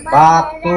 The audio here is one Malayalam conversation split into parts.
പാത്തു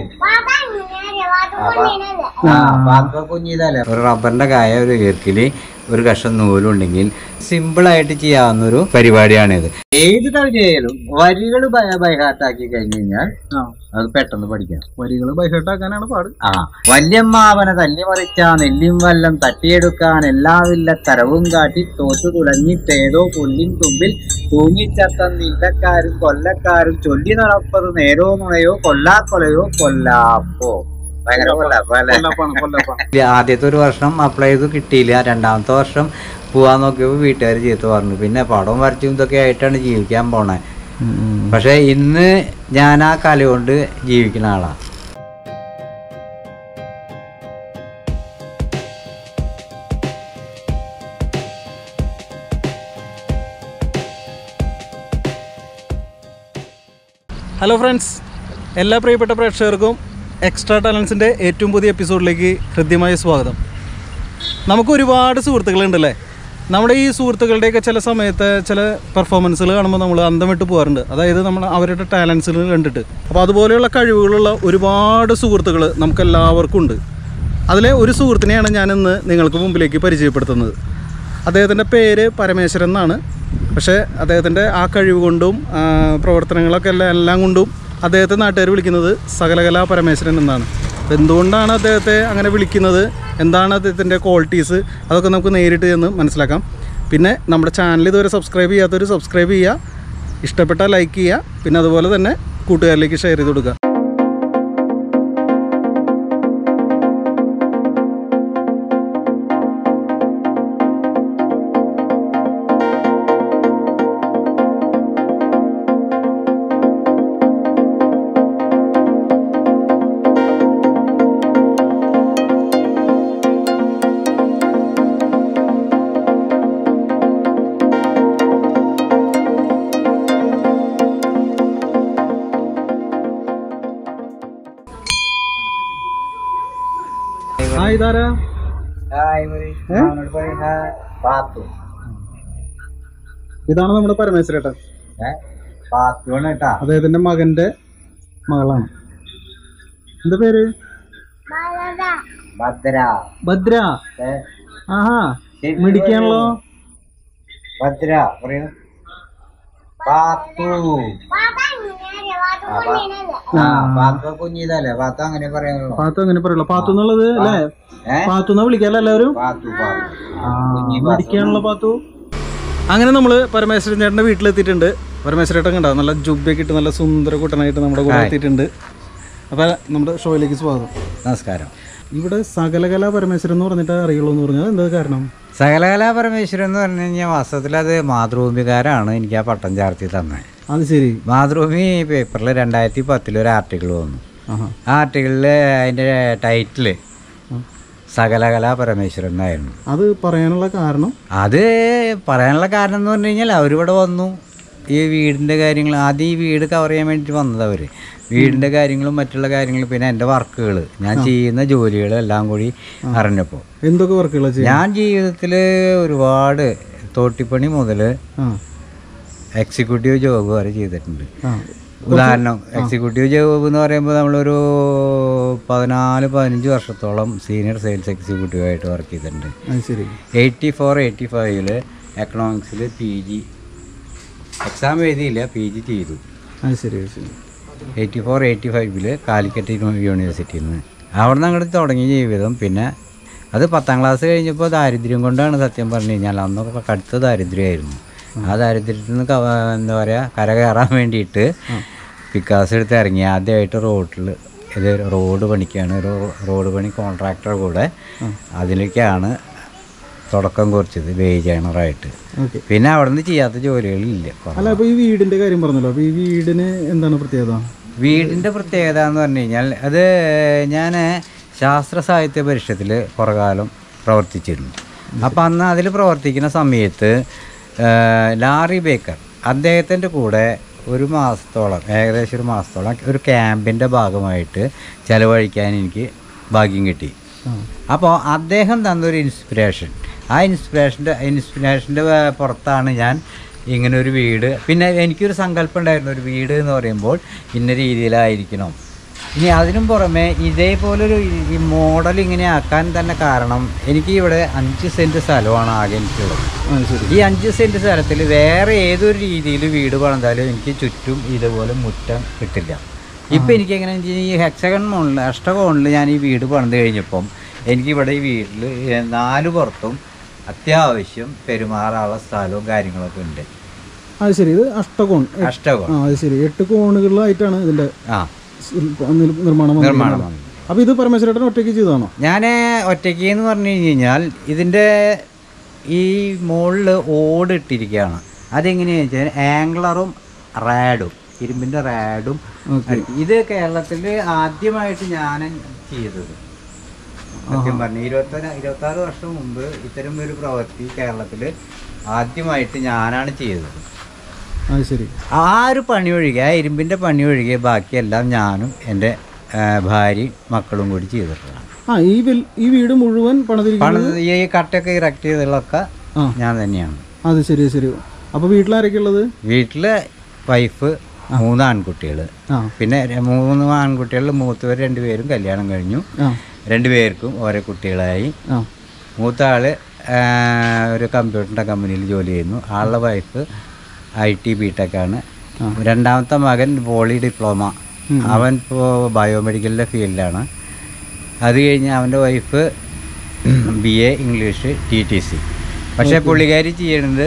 ആ പാത്തു കുഞ്ഞിതല്ലേ ഒരു റബ്ബറിന്റെ കായ ഒരു ഈർക്കില് ഒരു കഷ്ണം നൂലുണ്ടെങ്കിൽ സിമ്പിൾ ആയിട്ട് ചെയ്യാവുന്ന ഒരു പരിപാടിയാണിത് ഏത് കവിതയായാലും വരികൾ ബൈഹാർട്ടാക്കി കഴിഞ്ഞു കഴിഞ്ഞാൽ അത് പെട്ടെന്ന് പഠിക്കാം വരികൾ ബൈഹേട്ടാക്കാനാണ് പാട് ആ വല്യമ്മാവനെ തല്ലിമറിച്ച നെല്ലിം വല്ലം തട്ടിയെടുക്കാൻ എല്ലാവില്ല തരവും കാട്ടി തോറ്റു തുളഞ്ഞിട്ടേതോ പുല്ലിൻ തുമ്പിൽ തൂങ്ങിച്ചത്ത നില്ലക്കാരും കൊല്ലക്കാരും ചൊല്ലി നടപ്പത് നേരോ നുണയോ കൊല്ലാക്കൊലയോ കൊല്ലാപ്പോ ഭയങ്കര കൊല്ലാപ്പോ അല്ലേ കൊല്ലാപ്പാണ് കൊല്ലാപ്പാണ് ഇല്ല, ആദ്യത്തെ ഒരു വർഷം അപ്ലൈ ചെയ്ത് കിട്ടിയില്ല രണ്ടാമത്തെ വർഷം പോവാൻ നോക്കിയപ്പോൾ വീട്ടുകാർ ചീത്ത പറഞ്ഞു പിന്നെ പടവും വരച്ചും ഇതൊക്കെ ആയിട്ടാണ് ജീവിക്കാൻ പോണേ പക്ഷെ ഇന്ന് ഞാൻ ആ കല കൊണ്ട് ജീവിക്കുന്ന ആളാ ഹലോ ഫ്രണ്ട്സ് എല്ലാ പ്രിയപ്പെട്ട പ്രേക്ഷകർക്കും എക്സ്ട്രാ ടാലൻസിൻ്റെ ഏറ്റവും പുതിയ എപ്പിസോഡിലേക്ക് ഹൃദ്യമായ സ്വാഗതം നമുക്ക് ഒരുപാട് സുഹൃത്തുക്കളുണ്ടല്ലേ നമ്മുടെ ഈ സുഹൃത്തുക്കളുടെയൊക്കെ ചില സമയത്ത് ചില പെർഫോമൻസുകൾ കാണുമ്പോൾ നമ്മൾ അന്തം വിട്ട് പോകാറുണ്ട് അതായത് നമ്മൾ അവരുടെ ടാലൻസുകൾ കണ്ടിട്ട് അപ്പോൾ അതുപോലെയുള്ള കഴിവുകളുള്ള ഒരുപാട് സുഹൃത്തുക്കൾ നമുക്ക് എല്ലാവർക്കും ഉണ്ട് അതിലെ ഒരു സുഹൃത്തിനെയാണ് ഞാൻ ഇന്ന് നിങ്ങൾക്ക് മുമ്പിലേക്ക് പരിചയപ്പെടുത്തുന്നത് അദ്ദേഹത്തിൻ്റെ പേര് പരമേശ്വരൻ എന്നാണ് പക്ഷേ അദ്ദേഹത്തിൻ്റെ ആ കഴിവ് കൊണ്ടും ആ, പ്രവർത്തനങ്ങളൊക്കെ എല്ലാം എല്ലാം കൊണ്ടും അദ്ദേഹത്തെ നാട്ടുകാർ വിളിക്കുന്നത് സകലകലാ പരമേശ്വരൻ എന്നാണ് അപ്പോൾ എന്തുകൊണ്ടാണ് അദ്ദേഹത്തെ അങ്ങനെ വിളിക്കുന്നത് എന്താണ് അദ്ദേഹത്തിൻ്റെ ക്വാളിറ്റീസ് അതൊക്കെ നമുക്ക് നേരിട്ട് ചെന്ന് മനസ്സിലാക്കാം പിന്നെ നമ്മുടെ ചാനൽ ഇതുവരെ സബ്സ്ക്രൈബ് ചെയ്യാത്തവർ സബ്സ്ക്രൈബ് ചെയ്യുക ഇഷ്ടപ്പെട്ടാൽ ലൈക്ക് ചെയ്യുക പിന്നെ അതുപോലെ തന്നെ കൂട്ടുകാരിലേക്ക് ഷെയർ ചെയ്ത് കൊടുക്കുക ആ ഇതാരാ പാത്തു ഇതാണ് നമ്മുടെ പരമേശ്വരേട്ടൻ ഏ പാത്തുവാണ് കേട്ടാ അദ്ദേഹത്തിന്റെ മകന്റെ മകളാണ് എന്താ പേര് ഭദ്ര ഭദ്ര ഏ, ആഹാ ശരി, മിടിക്കാണല്ലോ ഭദ്ര പറയൂ പാത്തു ആ, പാ- ആ പാത്തു കുഞ്ഞിതല്ലേ പാത്തു അങ്ങനെ പറയാമല്ലോ പാത്തു അങ്ങനെ പറയുള്ളൂ പാത്തു എന്നുള്ളത് അല്ലേ ഏ പാത്തു എന്നാ വിളിക്കാല്ലോ എല്ലാവരും പാത്തു പാത്തു കുഞ്ഞി മിടിക്കാണല്ലോ പാത്തു അങ്ങനെ നമ്മള് പരമേശ്വരൻ ചേട്ടന്റെ വീട്ടിലെത്തിയിട്ടുണ്ട് പരമേശ്വരൻ ചേട്ടൻ കണ്ടോ നല്ല ജുബൊക്കെ ഇട്ട് നല്ല സുന്ദര കുട്ടനായിട്ട് നമ്മുടെ കൂടെ എത്തിയിട്ടുണ്ട് അപ്പൊ നമ്മുടെ ഷോയിലേക്ക് സ്വാഗതം നമസ്കാരം ഇവിടെ സകലകലാ പരമേശ്വരൻ എന്ന് പറഞ്ഞിട്ട് അറിയുള്ളൂ എന്ന് പറഞ്ഞാൽ എന്താ കാരണം സകലകലാ പരമേശ്വരൻ എന്ന് പറഞ്ഞു കഴിഞ്ഞാൽ വാസ്തവത്തിൽ അത് മാതൃഭൂമിക്കാരാണ് എനിക്ക് ആ പട്ടം ചാർത്തി തന്നെ അത് ശരി മാതൃഭൂമി പേപ്പറിൽ രണ്ടായിരത്തി പത്തിൽ ഒരു ആർട്ടിക്കിൾ വന്നു ആഹാ ആ ആർട്ടിക്കിളിൽ അതിൻ്റെ ടൈറ്റില് സകലകലാ പരമേശ്വരൻ എന്നായിരുന്നു അത് പറയാനുള്ള കാരണം അത് പറയാനുള്ള കാരണം എന്ന് പറഞ്ഞു കഴിഞ്ഞാൽ അവരിവിടെ വന്നു ഈ വീടിൻ്റെ കാര്യങ്ങൾ ആദ്യം ഈ വീട് കവർ ചെയ്യാൻ വേണ്ടിയിട്ട് വന്നത് അവർ വീടിൻ്റെ കാര്യങ്ങളും മറ്റുള്ള കാര്യങ്ങളും പിന്നെ എൻ്റെ വർക്കുകൾ ഞാൻ ചെയ്യുന്ന ജോലികളും എല്ലാം കൂടി അറിഞ്ഞപ്പോൾ എന്തൊക്കെ വർക്കുകളാ ചെയ്യുക ഞാൻ ജീവിതത്തിൽ ഒരുപാട് തോട്ടിപ്പണി മുതൽ ആ എക്സിക്യൂട്ടീവ് ജോബ് വരെ ചെയ്തിട്ടുണ്ട് ആ ഉദാഹരണം എക്സിക്യൂട്ടീവ് ജോബ് എന്ന് പറയുമ്പോൾ നമ്മളൊരു പതിനാല് പതിനഞ്ച് വർഷത്തോളം സീനിയർ സെയിൽസ് എക്സിക്യൂട്ടീവ് ആയിട്ട് വർക്ക് ചെയ്തിട്ടുണ്ട് അത് ശരി എയ്റ്റി ഫോർ എയ്റ്റി ഫൈവില് എക്കണോമിക്സിൽ പി ജി എക്സാം എഴുതിയില്ല പി ജി ചെയ്തു അത് ശരി അത് ശരി എയ്റ്റി ഫോർ എയ്റ്റി ഫൈവില് കാലിക്കറ്റ് യൂണിവേഴ്സിറ്റിയിൽ നിന്ന് അവിടെ നിന്ന് അങ്ങോട്ട് തുടങ്ങിയ ജീവിതം പിന്നെ അത് പത്താം ക്ലാസ് കഴിഞ്ഞപ്പോൾ ദാരിദ്ര്യം കൊണ്ടാണ് സത്യം പറഞ്ഞു കഴിഞ്ഞാൽ അന്നൊക്കെ കടുത്ത ദാരിദ്ര്യമായിരുന്നു ആ ദാരിദ്ര്യത്തിൽ നിന്ന് ക- എന്താ പറയുക കര കയറാൻ വേണ്ടിയിട്ട് പിക്കാസ് എടുത്ത് ഇറങ്ങി ആദ്യമായിട്ട് റോഡിൽ ഇത് റോഡ് പണിക്കാണ് ഒരു റോഡ് പണി കോൺട്രാക്ടർ കൂടെ അതിലേക്കാണ് തുടക്കം കുറിച്ചത് വേജ് ഏണറായിട്ട് ഓക്കെ പിന്നെ അവിടെ നിന്ന് ചെയ്യാത്ത ജോലികളില്ല കുറവ്. അല്ല അപ്പോൾ ഈ വീടിന്റെ കാര്യം പറഞ്ഞല്ലോ അപ്പോൾ ഈ വീടിന് എന്താണ് പ്രത്യേകത വീടിൻ്റെ പ്രത്യേകത എന്ന് പറഞ്ഞു കഴിഞ്ഞാൽ അത് ഞാൻ ശാസ്ത്ര സാഹിത്യ പരിഷത്തിൽ കുറകാലം പ്രവർത്തിച്ചിരുന്നു അപ്പം അന്ന് അതിൽ പ്രവർത്തിക്കുന്ന സമയത്ത് ആ, ലാറി ബേക്കർ അദ്ദേഹത്തിൻ്റെ കൂടെ ഒരു മാസത്തോളം ഏകദേശം ഒരു മാസത്തോളം ഒരു ക്യാമ്പിൻ്റെ ഭാഗമായിട്ട് ചിലവഴിക്കാൻ എനിക്ക് ഭാഗ്യം കിട്ടി ആ അപ്പോൾ അദ്ദേഹം തന്നൊരു ഇൻസ്പിറേഷൻ ആ ഇൻസ്പിറേഷൻ്റെ ഇൻസ്പിറേഷൻ്റെ പുറത്താണ് ഞാൻ ഇങ്ങനെ ഒരു വീട് പിന്നെ എനിക്കൊരു സങ്കല്പം ഉണ്ടായിരുന്നു ഒരു വീട് എന്ന് പറയുമ്പോൾ ഇന്ന രീതിയിലായിരിക്കണം ഇനി അതിനും പുറമെ ഇതേപോലൊരു ഈ- ഈ മോഡൽ ഇങ്ങനെ ആക്കാൻ തന്നെ കാരണം എനിക്ക് ഇവിടെ അഞ്ച് സെൻറ്റ് സ്ഥലമാണ് ആകെ എനിക്കുള്ളത് ആ ശരി ഈ അഞ്ച് സെൻറ്റ് സ്ഥലത്തിൽ വേറെ ഏതൊരു രീതിയിൽ വീട് പണിതാലും എനിക്ക് ചുറ്റും ഇതുപോലെ മുറ്റം കിട്ടില്ല ഇപ്പം എനിക്ക് എങ്ങനെ ഈ ഹെക്സഗൺ മോണിൽ അഷ്ടകോണിൽ ഞാൻ ഈ വീട് പണിത് കഴിഞ്ഞപ്പം എനിക്കിവിടെ ഈ വീട്ടിൽ നാല് പുറത്തും അത്യാവശ്യം പെരുമാറാനുള്ള സ്ഥലവും കാര്യങ്ങളൊക്കെ ഉണ്ട് അത് ശരി ഇത് അഷ്ടകോൺ അഷ്ടകോൺ ആ അത് ശരി എട്ട് കോണുകളിലായിട്ടാണ് ഇതിന്റെ ആ ശില്പ- നിർ- നിർമ്മാണം നിർമ്മാണം വന്നിരിക്കുന്നത്. വന്നത്. അപ്പൊ ഇത് പരമേശ്വരേട്ടൻ ഒറ്റയ്ക്ക് ചെയ്തതാണോ ഞാൻ ഒറ്റയ്ക്ക് എന്ന് പറഞ്ഞു കഴിഞ്ഞാൽ ഇതിൻ്റെ ഈ മുകളിൽ ഓട് ഇട്ടിരിക്കുകയാണ് അതെങ്ങനെയാണെന്ന് വെച്ചാൽ ആംഗ്ലറും റാഡും ഇരുമ്പിൻ്റെ റാഡും ഇത് കേരളത്തിൽ ആദ്യമായിട്ട് ഞാൻ ചെയ്തത് സത്യം പറഞ്ഞു ഇരുപത്തി ഇരുപത്താറ് വർഷം മുമ്പ് ഇത്തരം ഒരു പ്രവൃത്തി കേരളത്തിൽ ആദ്യമായിട്ട് ഞാനാണ് ചെയ്തത് അത് ശരി ആ ഒരു പണി ഒഴികെ ആ ഇരുമ്പിൻ്റെ പണി ഒഴികെ ബാക്കിയെല്ലാം ഞാനും എൻ്റെ ആ, ഭാര്യയും മക്കളും കൂടി ചെയ്തിട്ടുള്ളതാണ് ആ ഈ വിൽ- ഈ വീട് മുഴുവൻ പണിതിരിക്കുന്നത് പണിത് ഈ കട്ടയൊക്കെ ഇറക്ട് ചെയ്തതൊക്കെ ആ ഞാൻ തന്നെയാണ് അത് ശരി ശരി അപ്പൊ വീട്ടിലാരൊക്കെ ഉള്ളത് വീട്ടില് വൈഫ് മൂന്ന് ആൺകുട്ടികൾ ആ പിന്നെ ര- മൂന്ന് ആൺകുട്ടികളിൽ മൂത്തവർ രണ്ടുപേരും കല്യാണം കഴിഞ്ഞു ആ രണ്ടുപേർക്കും ഓരോ കുട്ടികളായി ആ മൂത്ത ആള് ആ, ഒരു കമ്പ്യൂട്ടറിൻ്റെ കമ്പനിയിൽ ജോലി ചെയ്യുന്നു ആളുടെ വൈഫ് ഐ ടി ബി ടെക്കാണ് രണ്ടാമത്തെ മകൻ പോളി ഡിപ്ലോമ അവൻ ഇപ്പോൾ ബയോമെഡിക്കലിൻ്റെ ഫീൽഡിലാണ് അത് കഴിഞ്ഞ് അവൻ്റെ wife B A English T T C പക്ഷേ പുള്ളിക്കാരി ചെയ്യണത്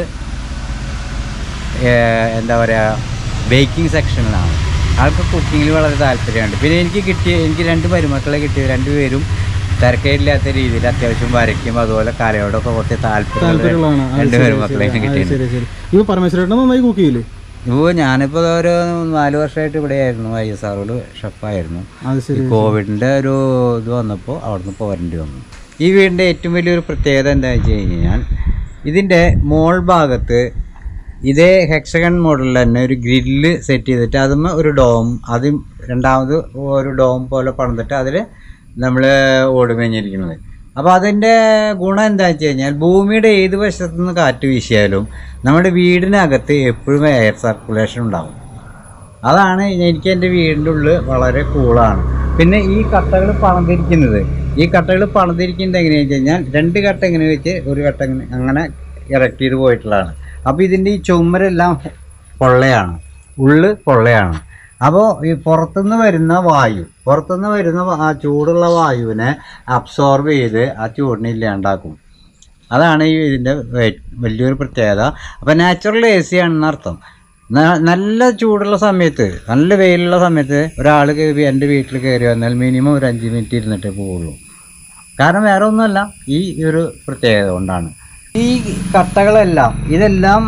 ഏഹ്, എന്താ പറയുക ബേക്കിംഗ് സെക്ഷനിലാണ് ആൾക്ക് കുക്കിങ്ങിൽ വളരെ താല്പര്യമുണ്ട് പിന്നെ എനിക്ക് കിട്ടിയ എനിക്ക് രണ്ട് മരുമക്കളെ കിട്ടിയ രണ്ടുപേരും തിരക്കേടില്ലാത്ത രീതിയിൽ അത്യാവശ്യം വരയ്ക്കും അതുപോലെ കലയോടൊക്കെ കുറച്ച് താല്പര്യമുള്ള താല്പര്യമുള്ളതാണ് ആ, രണ്ട് ശരി, മരുമക്കളെ ശരി. ആ, കിട്ടിയിട്ടുണ്ട് ശരി ശരി ഇപ്പൊ പരമേശ്വരേട്ടൻ നന്നായി കുക്ക് ചെയ്യില്ലേ ഇപ്പോൾ ഞാനിപ്പോൾ ഒരു നാല് വർഷമായിട്ട് ഇവിടെയായിരുന്നു ഐ എസ് ആറിൽ ഷെഫായിരുന്നു അത് ശരി ഈ കോവിഡിൻ്റെ ഒരു ഇത് വന്നപ്പോൾ അവിടുന്ന് പോരേണ്ടി വന്നു ഈ വീടിൻ്റെ ഏറ്റവും വലിയൊരു പ്രത്യേകത എന്താണെന്ന് വെച്ച് കഴിഞ്ഞാൽ ഇതിൻ്റെ മോൾ ഭാഗത്ത് ഇതേ ഹെക്സഗൺ മോഡലിൽ തന്നെ ഒരു ഗ്രില്ല് സെറ്റ് ചെയ്തിട്ട് അതുമ്മ ഒരു ഡോം അതും രണ്ടാമത് ഒരു ഡോം പോലെ പണിതിട്ട് അതിൽ നമ്മൾ ഓടുമേഞ്ഞിരിക്കുന്നത് അപ്പോൾ അതിൻ്റെ ഗുണം എന്താ വെച്ച് കഴിഞ്ഞാൽ ഭൂമിയുടെ ഏത് വശത്തു നിന്ന് കാറ്റ് വീശിയാലും നമ്മുടെ വീടിനകത്ത് എപ്പോഴും എയർ സർക്കുലേഷൻ ഉണ്ടാവും അതാണ് എനിക്ക് എൻ്റെ വീടിൻ്റെ ഉള്ളിൽ വളരെ കൂളാണ് പിന്നെ ഈ കട്ടകൾ പണിതിരിക്കുന്നത് ഈ കട്ടകൾ പണിതിരിക്കുന്നത് എങ്ങനെയാണെന്ന് വെച്ച് കഴിഞ്ഞാൽ രണ്ട് കട്ട ഇങ്ങനെ വെച്ച് ഒരു കട്ട ഇങ്ങനെ അങ്ങനെ ഇറക്ട് ചെയ്ത് പോയിട്ടുള്ളതാണ് അപ്പോൾ ഇതിൻ്റെ ഈ ചുമരെല്ലാം പൊള്ളയാണ് ഉള്ള് പൊള്ളയാണ് അപ്പോൾ ഈ പുറത്തുനിന്ന് വരുന്ന വായു പുറത്തുനിന്ന് വരുന്ന വ- ആ ചൂടുള്ള വായുവിനെ അബ്സോർബ് ചെയ്ത് ആ ചൂടിനെ ഇല്ലാണ്ടാക്കും അതാണ് ഈ ഇതിൻ്റെ വേ- വലിയൊരു പ്രത്യേകത അപ്പം നാച്ചുറൽ എ സി ആണെന്ന് അർത്ഥം ന- നല്ല ചൂടുള്ള സമയത്ത് നല്ല വെയിലുള്ള സമയത്ത് ഒരാൾ എൻ്റെ വീട്ടിൽ കയറി വന്നാൽ മിനിമം ഒരു അഞ്ച് മിനിറ്റ് ഇരുന്നിട്ടേ പോവുള്ളൂ കാരണം വേറെ ഒന്നുമല്ല ഈ ഒരു പ്രത്യേകത കൊണ്ടാണ് ഈ കട്ടകളെല്ലാം ഇതെല്ലാം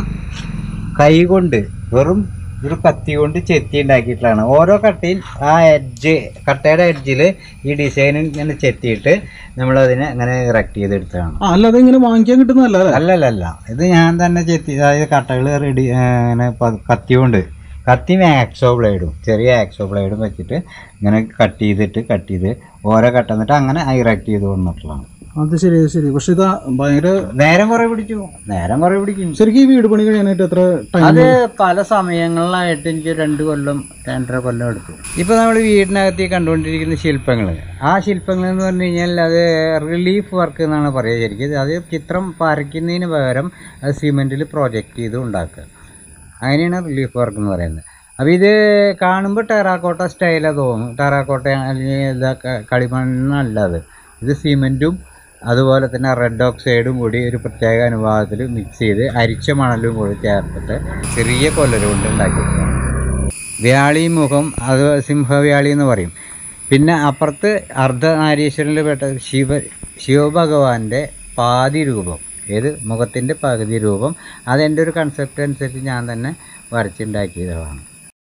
കൈകൊണ്ട് വെറും ഒരു കത്തി കൊണ്ട് ചെത്തി ഉണ്ടാക്കിയിട്ടുള്ളതാണ് ഓരോ കട്ടയും ആ എഡ്ജ് കട്ടയുടെ എഡ്ജിൽ ഈ ഡിസൈൻ ഇങ്ങനെ ചെത്തിയിട്ട് നമ്മളതിനെ ഇങ്ങനെ ഇറക്ട് ചെയ്തെടുത്തതാണ് ആ അല്ല അതെങ്ങനെ വാങ്ങിക്കാൻ കിട്ടുന്നതല്ല അല്ലേ അല്ലല്ലല്ല ഇത് ഞാൻ തന്നെ ചെത്തി അതായത് കട്ടകൾ റെഡി ഇങ്ങനെ പ- കത്തി കൊണ്ട് കത്തിയും ആക്സോ ബ്ലേഡും ചെറിയ ആക്സോ ബ്ലേഡും വെച്ചിട്ട് ഇങ്ങനെ കട്ട് ചെയ്തിട്ട് കട്ട് ചെയ്ത് ഓരോ കട്ട എന്നിട്ട് അങ്ങനെ ഇറക്ട് ചെയ്ത് കൊണ്ടിട്ടുള്ളതാണ് അത് ശരി അത് ശരി പക്ഷെ ഇതാ ഭയങ്കര നേരം കുറെ പിടിച്ചു നേരം കുറെ പിടിക്കും ശരിക്കും ഈ വീട് പണി കഴിയാനായിട്ട് എത്ര ടൈം അത് പല സമയങ്ങളിലായിട്ട് എനിക്ക് രണ്ട് കൊല്ലം രണ്ടര കൊല്ലം എടുത്തു ഇപ്പൊ നമ്മൾ വീടിനകത്ത് ഈ കണ്ടുകൊണ്ടിരിക്കുന്ന ശില്പങ്ങൾ ആ ശില്പങ്ങൾ എന്ന് പറഞ്ഞു കഴിഞ്ഞാൽ അത് റിലീഫ് വർക്ക് എന്നാണ് പറയുക ശരിക്കും അത് ചിത്രം വരയ്ക്കുന്നതിന് പകരം അത് സിമെന്റിൽ പ്രൊജക്റ്റ് ചെയ്ത് ഉണ്ടാക്കുക അങ്ങനെയാണ് റിലീഫ് വർക്ക് എന്ന് പറയുന്നത് അപ്പോൾ ഇത് കാണുമ്പോൾ ടെറാക്കോട്ട സ്റ്റൈലാണ് തോന്നും ടെറാക്കോട്ട അല്ലെങ്കിൽ ഇതാ ക- കളിമണ്ണല്ല അത് ഇത് സിമെൻറ്റും അതുപോലെ തന്നെ റെഡ് ഓക്സൈഡും കൂടി ഒരു പ്രത്യേക അനുപാതത്തിൽ മിക്സ് ചെയ്ത് അരിച്ച മണലും കൂടി ചേർത്തിട്ട് ചെറിയ കൊല്ലര കൊണ്ട് ഉണ്ടാക്കിയിട്ടാണ് വ്യാളി മുഖം അത് സിംഹവ്യാളി എന്ന് പറയും പിന്നെ അപ്പുറത്ത് അർദ്ധനാരീശ്വരനിൽ പെട്ട ശിവ ശിവഭഗവാന്റെ പാതി രൂപം ഏത് മുഖത്തിൻ്റെ പകുതി രൂപം അതെൻ്റെ ഒരു കൺസെപ്റ്റ് അനുസരിച്ച് ഞാൻ തന്നെ വരച്ചുണ്ടാക്കിയതാണ്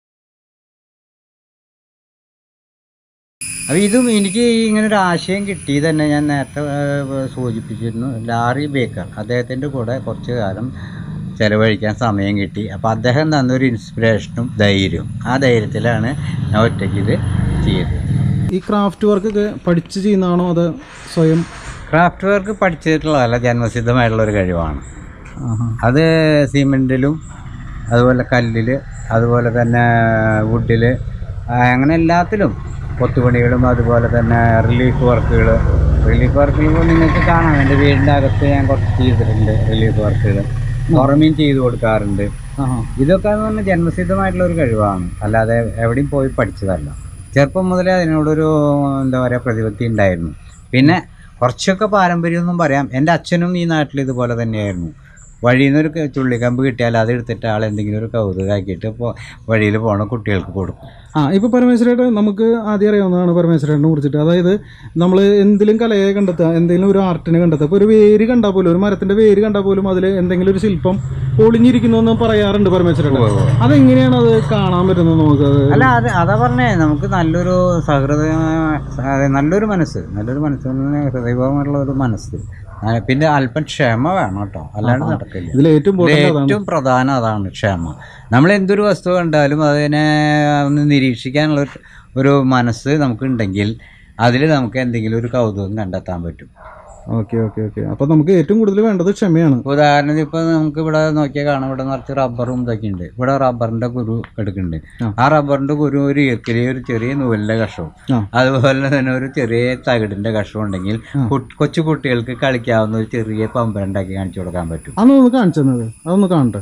അപ്പോൾ ഇതും എനിക്ക് ഈ ഇങ്ങനെ ഒരു ആശയം കിട്ടി തന്നെ ഞാൻ നേരത്തെ ഏഹ്, സൂചിപ്പിച്ചിരുന്നു ലാറി ബേക്കർ അദ്ദേഹത്തിൻ്റെ കൂടെ കുറച്ച് കാലം ചിലവഴിക്കാൻ സമയം കിട്ടി അപ്പോൾ അദ്ദേഹം തന്നൊരു ഇൻസ്പിറേഷനും ധൈര്യവും ആ ധൈര്യത്തിലാണ് ഞാൻ ഒറ്റയ്ക്ക് ഇത് ചെയ്തത് ഈ ക്രാഫ്റ്റ് വർക്ക് ഒക്കെ പഠിച്ച് ചെയ്യുന്നതാണോ അത് സ്വയം ക്രാഫ്റ്റ് വർക്ക് പഠിച്ചിട്ടുള്ളതല്ല ജന്മസിദ്ധമായിട്ടുള്ള ഒരു കഴിവാണ് ആഹാ. അത് സിമെൻറ്റിലും അതുപോലെ കല്ലിൽ അതുപോലെ തന്നെ വുഡിൽ അങ്ങനെ എല്ലാത്തിലും കൊത്തുപണികളും അതുപോലെ തന്നെ റിലീഫ് വർക്കുകൾ റിലീഫ് വർക്കുകൾ നിങ്ങൾക്ക് കാണാം എൻ്റെ വീടിൻ്റെ അകത്ത് ഞാൻ കുറച്ച് ചെയ്തിട്ടുണ്ട് റിലീഫ് വർക്കുകൾ പുറമേയും ചെയ്ത് കൊടുക്കാറുണ്ട് ആഹാ ഇതൊക്കെ എന്ന് പറഞ്ഞാൽ ജന്മസിദ്ധമായിട്ടുള്ള ഒരു കഴിവാണ് അല്ലാതെ എവിടെയും പോയി പഠിച്ചതല്ല ചെറുപ്പം മുതലേ അതിനോടൊരു എന്താ പറയുക പ്രതിപത്തി ഉണ്ടായിരുന്നു പിന്നെ കുറച്ചൊക്കെ പാരമ്പര്യമൊന്നും പറയാം എൻ്റെ അച്ഛനും ഈ നാട്ടിൽ ഇതുപോലെ തന്നെയായിരുന്നു വഴിയിൽ നിന്നൊരു ക- ചുള്ളിക്കമ്പ് കിട്ടിയാൽ അത് എടുത്തിട്ട് ആൾ എന്തെങ്കിലും ഒരു കൗതുകമാക്കിയിട്ട് ഇപ്പോൾ വഴിയിൽ പോണ കുട്ടികൾക്ക് കൊടുക്കും ആ ഇപ്പൊ പരമേശ്വരേട്ടൻ നമുക്ക് ആദ്യം അറിയാവുന്നതാണ് പരമേശ്വരേട്ടനെ കുറിച്ചിട്ട് അതായത് നമ്മൾ എന്തിലും കലയെ കണ്ടെത്തുക എന്തെങ്കിലും ഒരു ആർട്ടിനെ കണ്ടെത്തുക ഇപ്പോൾ ഒരു വേര് കണ്ടാൽ പോലും ഒരു മരത്തിന്റെ വേര് കണ്ടാൽ പോലും അതിൽ എന്തെങ്കിലും ഒരു ശില്പം ഒളിഞ്ഞിരിക്കുന്നു എന്ന് പറയാറുണ്ട് പരമേശ്വരേട്ടൻ അതെങ്ങനെയാണ് അത് കാണാൻ പറ്റുന്നത് നമുക്ക് അത് അല്ല അത് അതാ പറഞ്ഞേ നമുക്ക് നല്ലൊരു സഹൃദയ അതെ, നല്ലൊരു മനസ്സ് നല്ലൊരു മനസ്സ് ഹൃദയപരമായിട്ടുള്ള ഒരു മനസ്സ് ആ, പിന്നെ അല്പം ക്ഷമ വേണം കേട്ടോ അല്ലാണ്ട് നടക്കില്ല ഇതിൽ ഏറ്റവും ഇതിൽ ഇമ്പോർട്ടൻ്റ് അതാണ് ഏറ്റവും പ്രധാനം അതാണ് ക്ഷമ നമ്മൾ എന്തൊരു വസ്തു കണ്ടാലും അതിനെ ഒന്ന് നിരീക്ഷിക്കാനുള്ള ഒരു- ഒരു മനസ്സ് നമുക്കുണ്ടെങ്കിൽ അതിൽ നമുക്ക് എന്തെങ്കിലും ഒരു കൗതുകം കണ്ടെത്താൻ പറ്റും ഓക്കെ ഓക്കെ ഓക്കെ അപ്പൊ നമുക്ക് ഏറ്റവും കൂടുതൽ വേണ്ടത് ക്ഷമയാണ് ഇപ്പൊ ഉദാഹരണത്തിന് ഇപ്പൊ നമുക്ക് ഇവിടെ നോക്കിയാൽ കാണാം ഇവിടെ നിറച്ച് റബ്ബറും ഇതൊക്കെ ഉണ്ട് ഇവിടെ റബ്ബറിന്റെ കുരു എടുക്കുന്നുണ്ട് ആ. ആ റബ്ബറിന്റെ കുരു ഒരു ഈർക്കിലി ഒരു ചെറിയ നൂലിന്റെ കഷവും ആ. അതുപോലെ തന്നെ ഒരു ചെറിയ തകിടിന്റെ കഷവും ഉണ്ടെങ്കിൽ ആ. കു- കൊച്ചു കുട്ടികൾക്ക് കളിക്കാവുന്ന ഒരു ചെറിയ പമ്പരുണ്ടാക്കി കാണിച്ചു കൊടുക്കാൻ പറ്റും അന്ന് ഒന്ന് കാണിച്ചു തന്നത് അതൊന്ന് കാണട്ടെ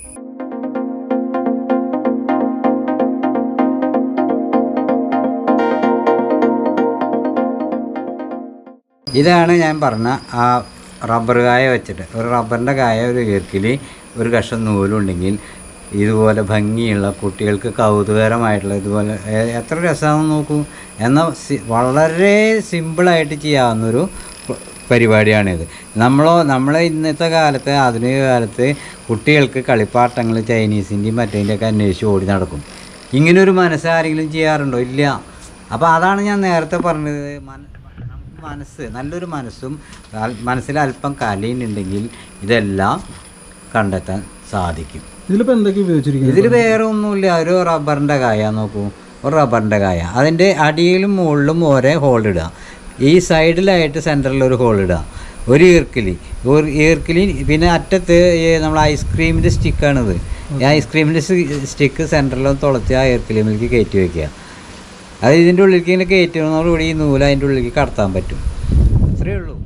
ഇതാണ് ഞാൻ പറഞ്ഞ ആ റബ്ബർ കായ വെച്ചിട്ട് ഒരു റബ്ബറിൻ്റെ കായ ഒരു ഈർക്കിലി ഒരു കഷ്ണം നൂലുണ്ടെങ്കിൽ ഇതുപോലെ ഭംഗിയുള്ള കുട്ടികൾക്ക് കൗതുകരമായിട്ടുള്ള ഇതുപോലെ എ- എത്ര രസമാണെന്ന് നോക്കൂ എന്നാൽ സി- വളരെ സിമ്പിളായിട്ട് ചെയ്യാവുന്നൊരു പ- പരിപാടിയാണിത് നമ്മളോ നമ്മളെ ഇന്നത്തെ കാലത്ത് ആധുനിക കാലത്ത് കുട്ടികൾക്ക് കളിപ്പാട്ടങ്ങൾ ചൈനീസിൻ്റെയും മറ്റേതിൻ്റെയൊക്കെ അന്വേഷിച്ച് ഓടി നടക്കും ഇങ്ങനൊരു മനസ്സ് ആരെങ്കിലും ചെയ്യാറുണ്ടോ ഇല്ല അപ്പോൾ അതാണ് ഞാൻ നേരത്തെ പറഞ്ഞത് മന- നമുക്ക് മനസ്സ് നല്ലൊരു മനസ്സും അൽ- മനസ്സിൽ അല്പം കലയുന്നുണ്ടെങ്കിൽ ഇതെല്ലാം കണ്ടെത്താൻ സാധിക്കും ഇതിലിപ്പോ എന്തൊക്കെ ഉപയോഗിച്ചിരിക്കുന്നത് ഇതിൽ വേറെ ഒന്നുമില്ല ഒരു റബ്ബറിൻ്റെ കായ നോക്കൂ ഒരു റബ്ബറിൻ്റെ കായ അതിൻ്റെ അടിയിലും മുകളിലും ഒരേ ഹോൾ ഇടുക ഈ സൈഡിലായിട്ട് സെൻറ്ററിൽ ഒരു ഹോൾ ഇടുക ഒരു ഈർക്കിലി ഒരു ഈർക്കിലി പിന്നെ അറ്റത്ത് ഈ നമ്മൾ ഐസ്ക്രീമിൻ്റെ സ്റ്റിക്കാണിത് ഈ ഐസ്ക്രീമിൻ്റെ സ്റ്റിക്ക് സെൻറ്ററിലൊന്ന് തുളച്ച് ആ ഈർക്കിലിമിലേക്ക് കയറ്റി വയ്ക്കുക അത് ഇതിൻ്റെ ഉള്ളിലേക്ക് ഇങ്ങനെ കയറ്റുന്നതോടുകൂടി ഈ നൂല് അതിൻ്റെ ഉള്ളിലേക്ക് കടത്താൻ പറ്റും അത്രയേ ഉള്ളൂ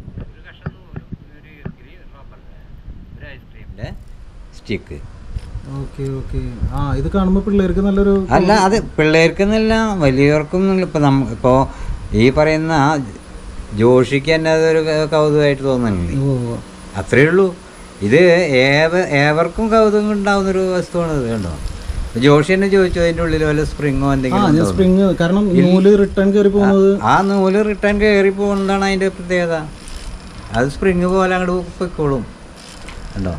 സ്റ്റിക്ക് ഓക്കെ ഓക്കെ ആ ഇത് കാണുമ്പോൾ പിള്ളേർക്ക് നല്ലൊരു അല്ല അത് പിള്ളേർക്കെന്നല്ല വലിയവർക്കും ഇപ്പം നമ്മ ഇപ്പോൾ ഈ പറയുന്ന ആ ജോഷിക്ക് തന്നെ അതൊരു കൗതുകമായിട്ട് തോന്നുന്നില്ലേ ഓ അത്രയേ ഉള്ളൂ ഇത് ഏവ ഏവർക്കും കൗതുകം ഉണ്ടാവുന്നൊരു വസ്തുവാണ് ഇത് കണ്ടോ ജോഷി തന്നെ ചോദിച്ചു അതിൻ്റെ ഉള്ളിൽ വല്ല സ്പ്രിങ്ങോ ആ എന്തെങ്കിലും ഞാൻ ഉണ്ടോ എന്ന്. സ്പ്രിങ് കാരണം നൂല് റിട്ടേൺ കയറി പോകുന്നത് ആ നൂല് റിട്ടേൺ കയറി പോകുന്നതാണ് അതിൻ്റെ പ്രത്യേകത അത് സ്പ്രിങ് പോലെ അങ്ങോട്ട് പൊയ്ക്കോളും കണ്ടോ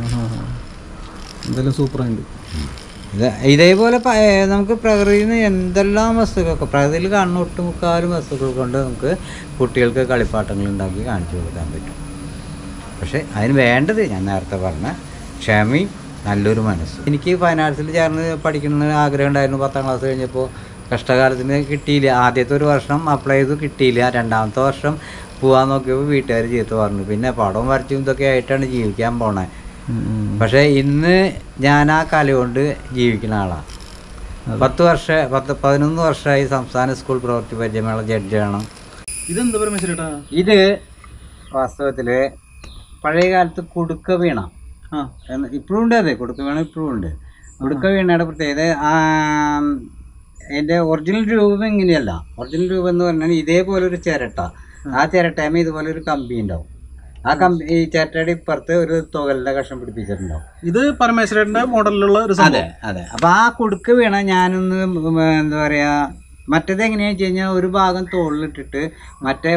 എന്തായാലും സൂപ്പറായിട്ട് ഇത് ഇതേപോലെ പ- ഏ, നമുക്ക് പ്രകൃതിയിൽ നിന്ന് എന്തെല്ലാം വസ്തുക്കളൊക്കെ പ്രകൃതിയിൽ കാണുന്ന ഒട്ടുമുക്കാലും വസ്തുക്കൾ കൊണ്ട് നമുക്ക് കുട്ടികൾക്ക് കളിപ്പാട്ടങ്ങൾ ഉണ്ടാക്കി കാണിച്ചു കൊടുക്കാൻ പറ്റും പക്ഷേ അതിന് വേണ്ടത് ഞാൻ നേരത്തെ പറഞ്ഞ ക്ഷമയും നല്ലൊരു മനസ്സും എനിക്ക് ഫൈൻ ആർട്സിൽ ചേർന്ന് പഠിക്കണമെന്ന് ആഗ്രഹം ഉണ്ടായിരുന്നു പത്താം ക്ലാസ് കഴിഞ്ഞപ്പോൾ കഷ്ടകാലത്തിന് കിട്ടിയില്ല ആദ്യത്തെ ഒരു വർഷം അപ്ലൈ ചെയ്തു കിട്ടിയില്ല രണ്ടാമത്തെ വർഷം പോകാൻ നോക്കിയപ്പോൾ വീട്ടുകാർ ചീത്ത പറഞ്ഞു പിന്നെ പടവും വരച്ചും ഇതൊക്കെ ആയിട്ടാണ് ജീവിക്കാൻ പോണേ പക്ഷേ ഇന്ന് ഞാൻ ആ കല കൊണ്ട് ജീവിക്കുന്ന ആളാണ് പത്ത് വർഷം പത്ത് പതിനൊന്ന് വർഷമായി സംസ്ഥാന സ്കൂൾ പ്രവൃത്തി പരിചയമേള ജഡ്ജാണ് ഇതെന്താ പരമേശ്വരേട്ടാ ഇത് വാസ്തവത്തിൽ പഴയ കാലത്ത് കുടുക്ക വീണ ആ എന്ന് ഇപ്പോഴും ഉണ്ട് അതെ കുടുക്ക വീണ ഇപ്പോഴും ഉണ്ട് കുടുക്ക വീണയുടെ പ്രത്യേകത ആ, അതിന്റെ ഒറിജിനൽ രൂപം ഇങ്ങനെയല്ല ഒറിജിനൽ രൂപം എന്ന് പറഞ്ഞാൽ ഇതേപോലെ ഒരു ചിരട്ട ആ ചിരട്ടയമേ ഇതുപോലെ ഒരു കമ്പി ഉണ്ടാവും ആ കമ്പി ഈ ചിരട്ടയുടെ ഇപ്പുറത്ത് ഒരു തുകലിന്റെ കഷ്ണം പിടിപ്പിച്ചിട്ടുണ്ടാവും ഇത് പരമേശ്വരേട്ടന്റെ മോഡലിലുള്ള ഒരു അതെ അതെ അപ്പൊ ആ കുടുക്ക് വീണ ഞാനൊന്ന് ഉം, എന്താ പറയാ മറ്റേത് എങ്ങനെയാ വെച്ച് കഴിഞ്ഞാൽ ഒരു ഭാഗം തോളിലിട്ടിട്ട് മറ്റേ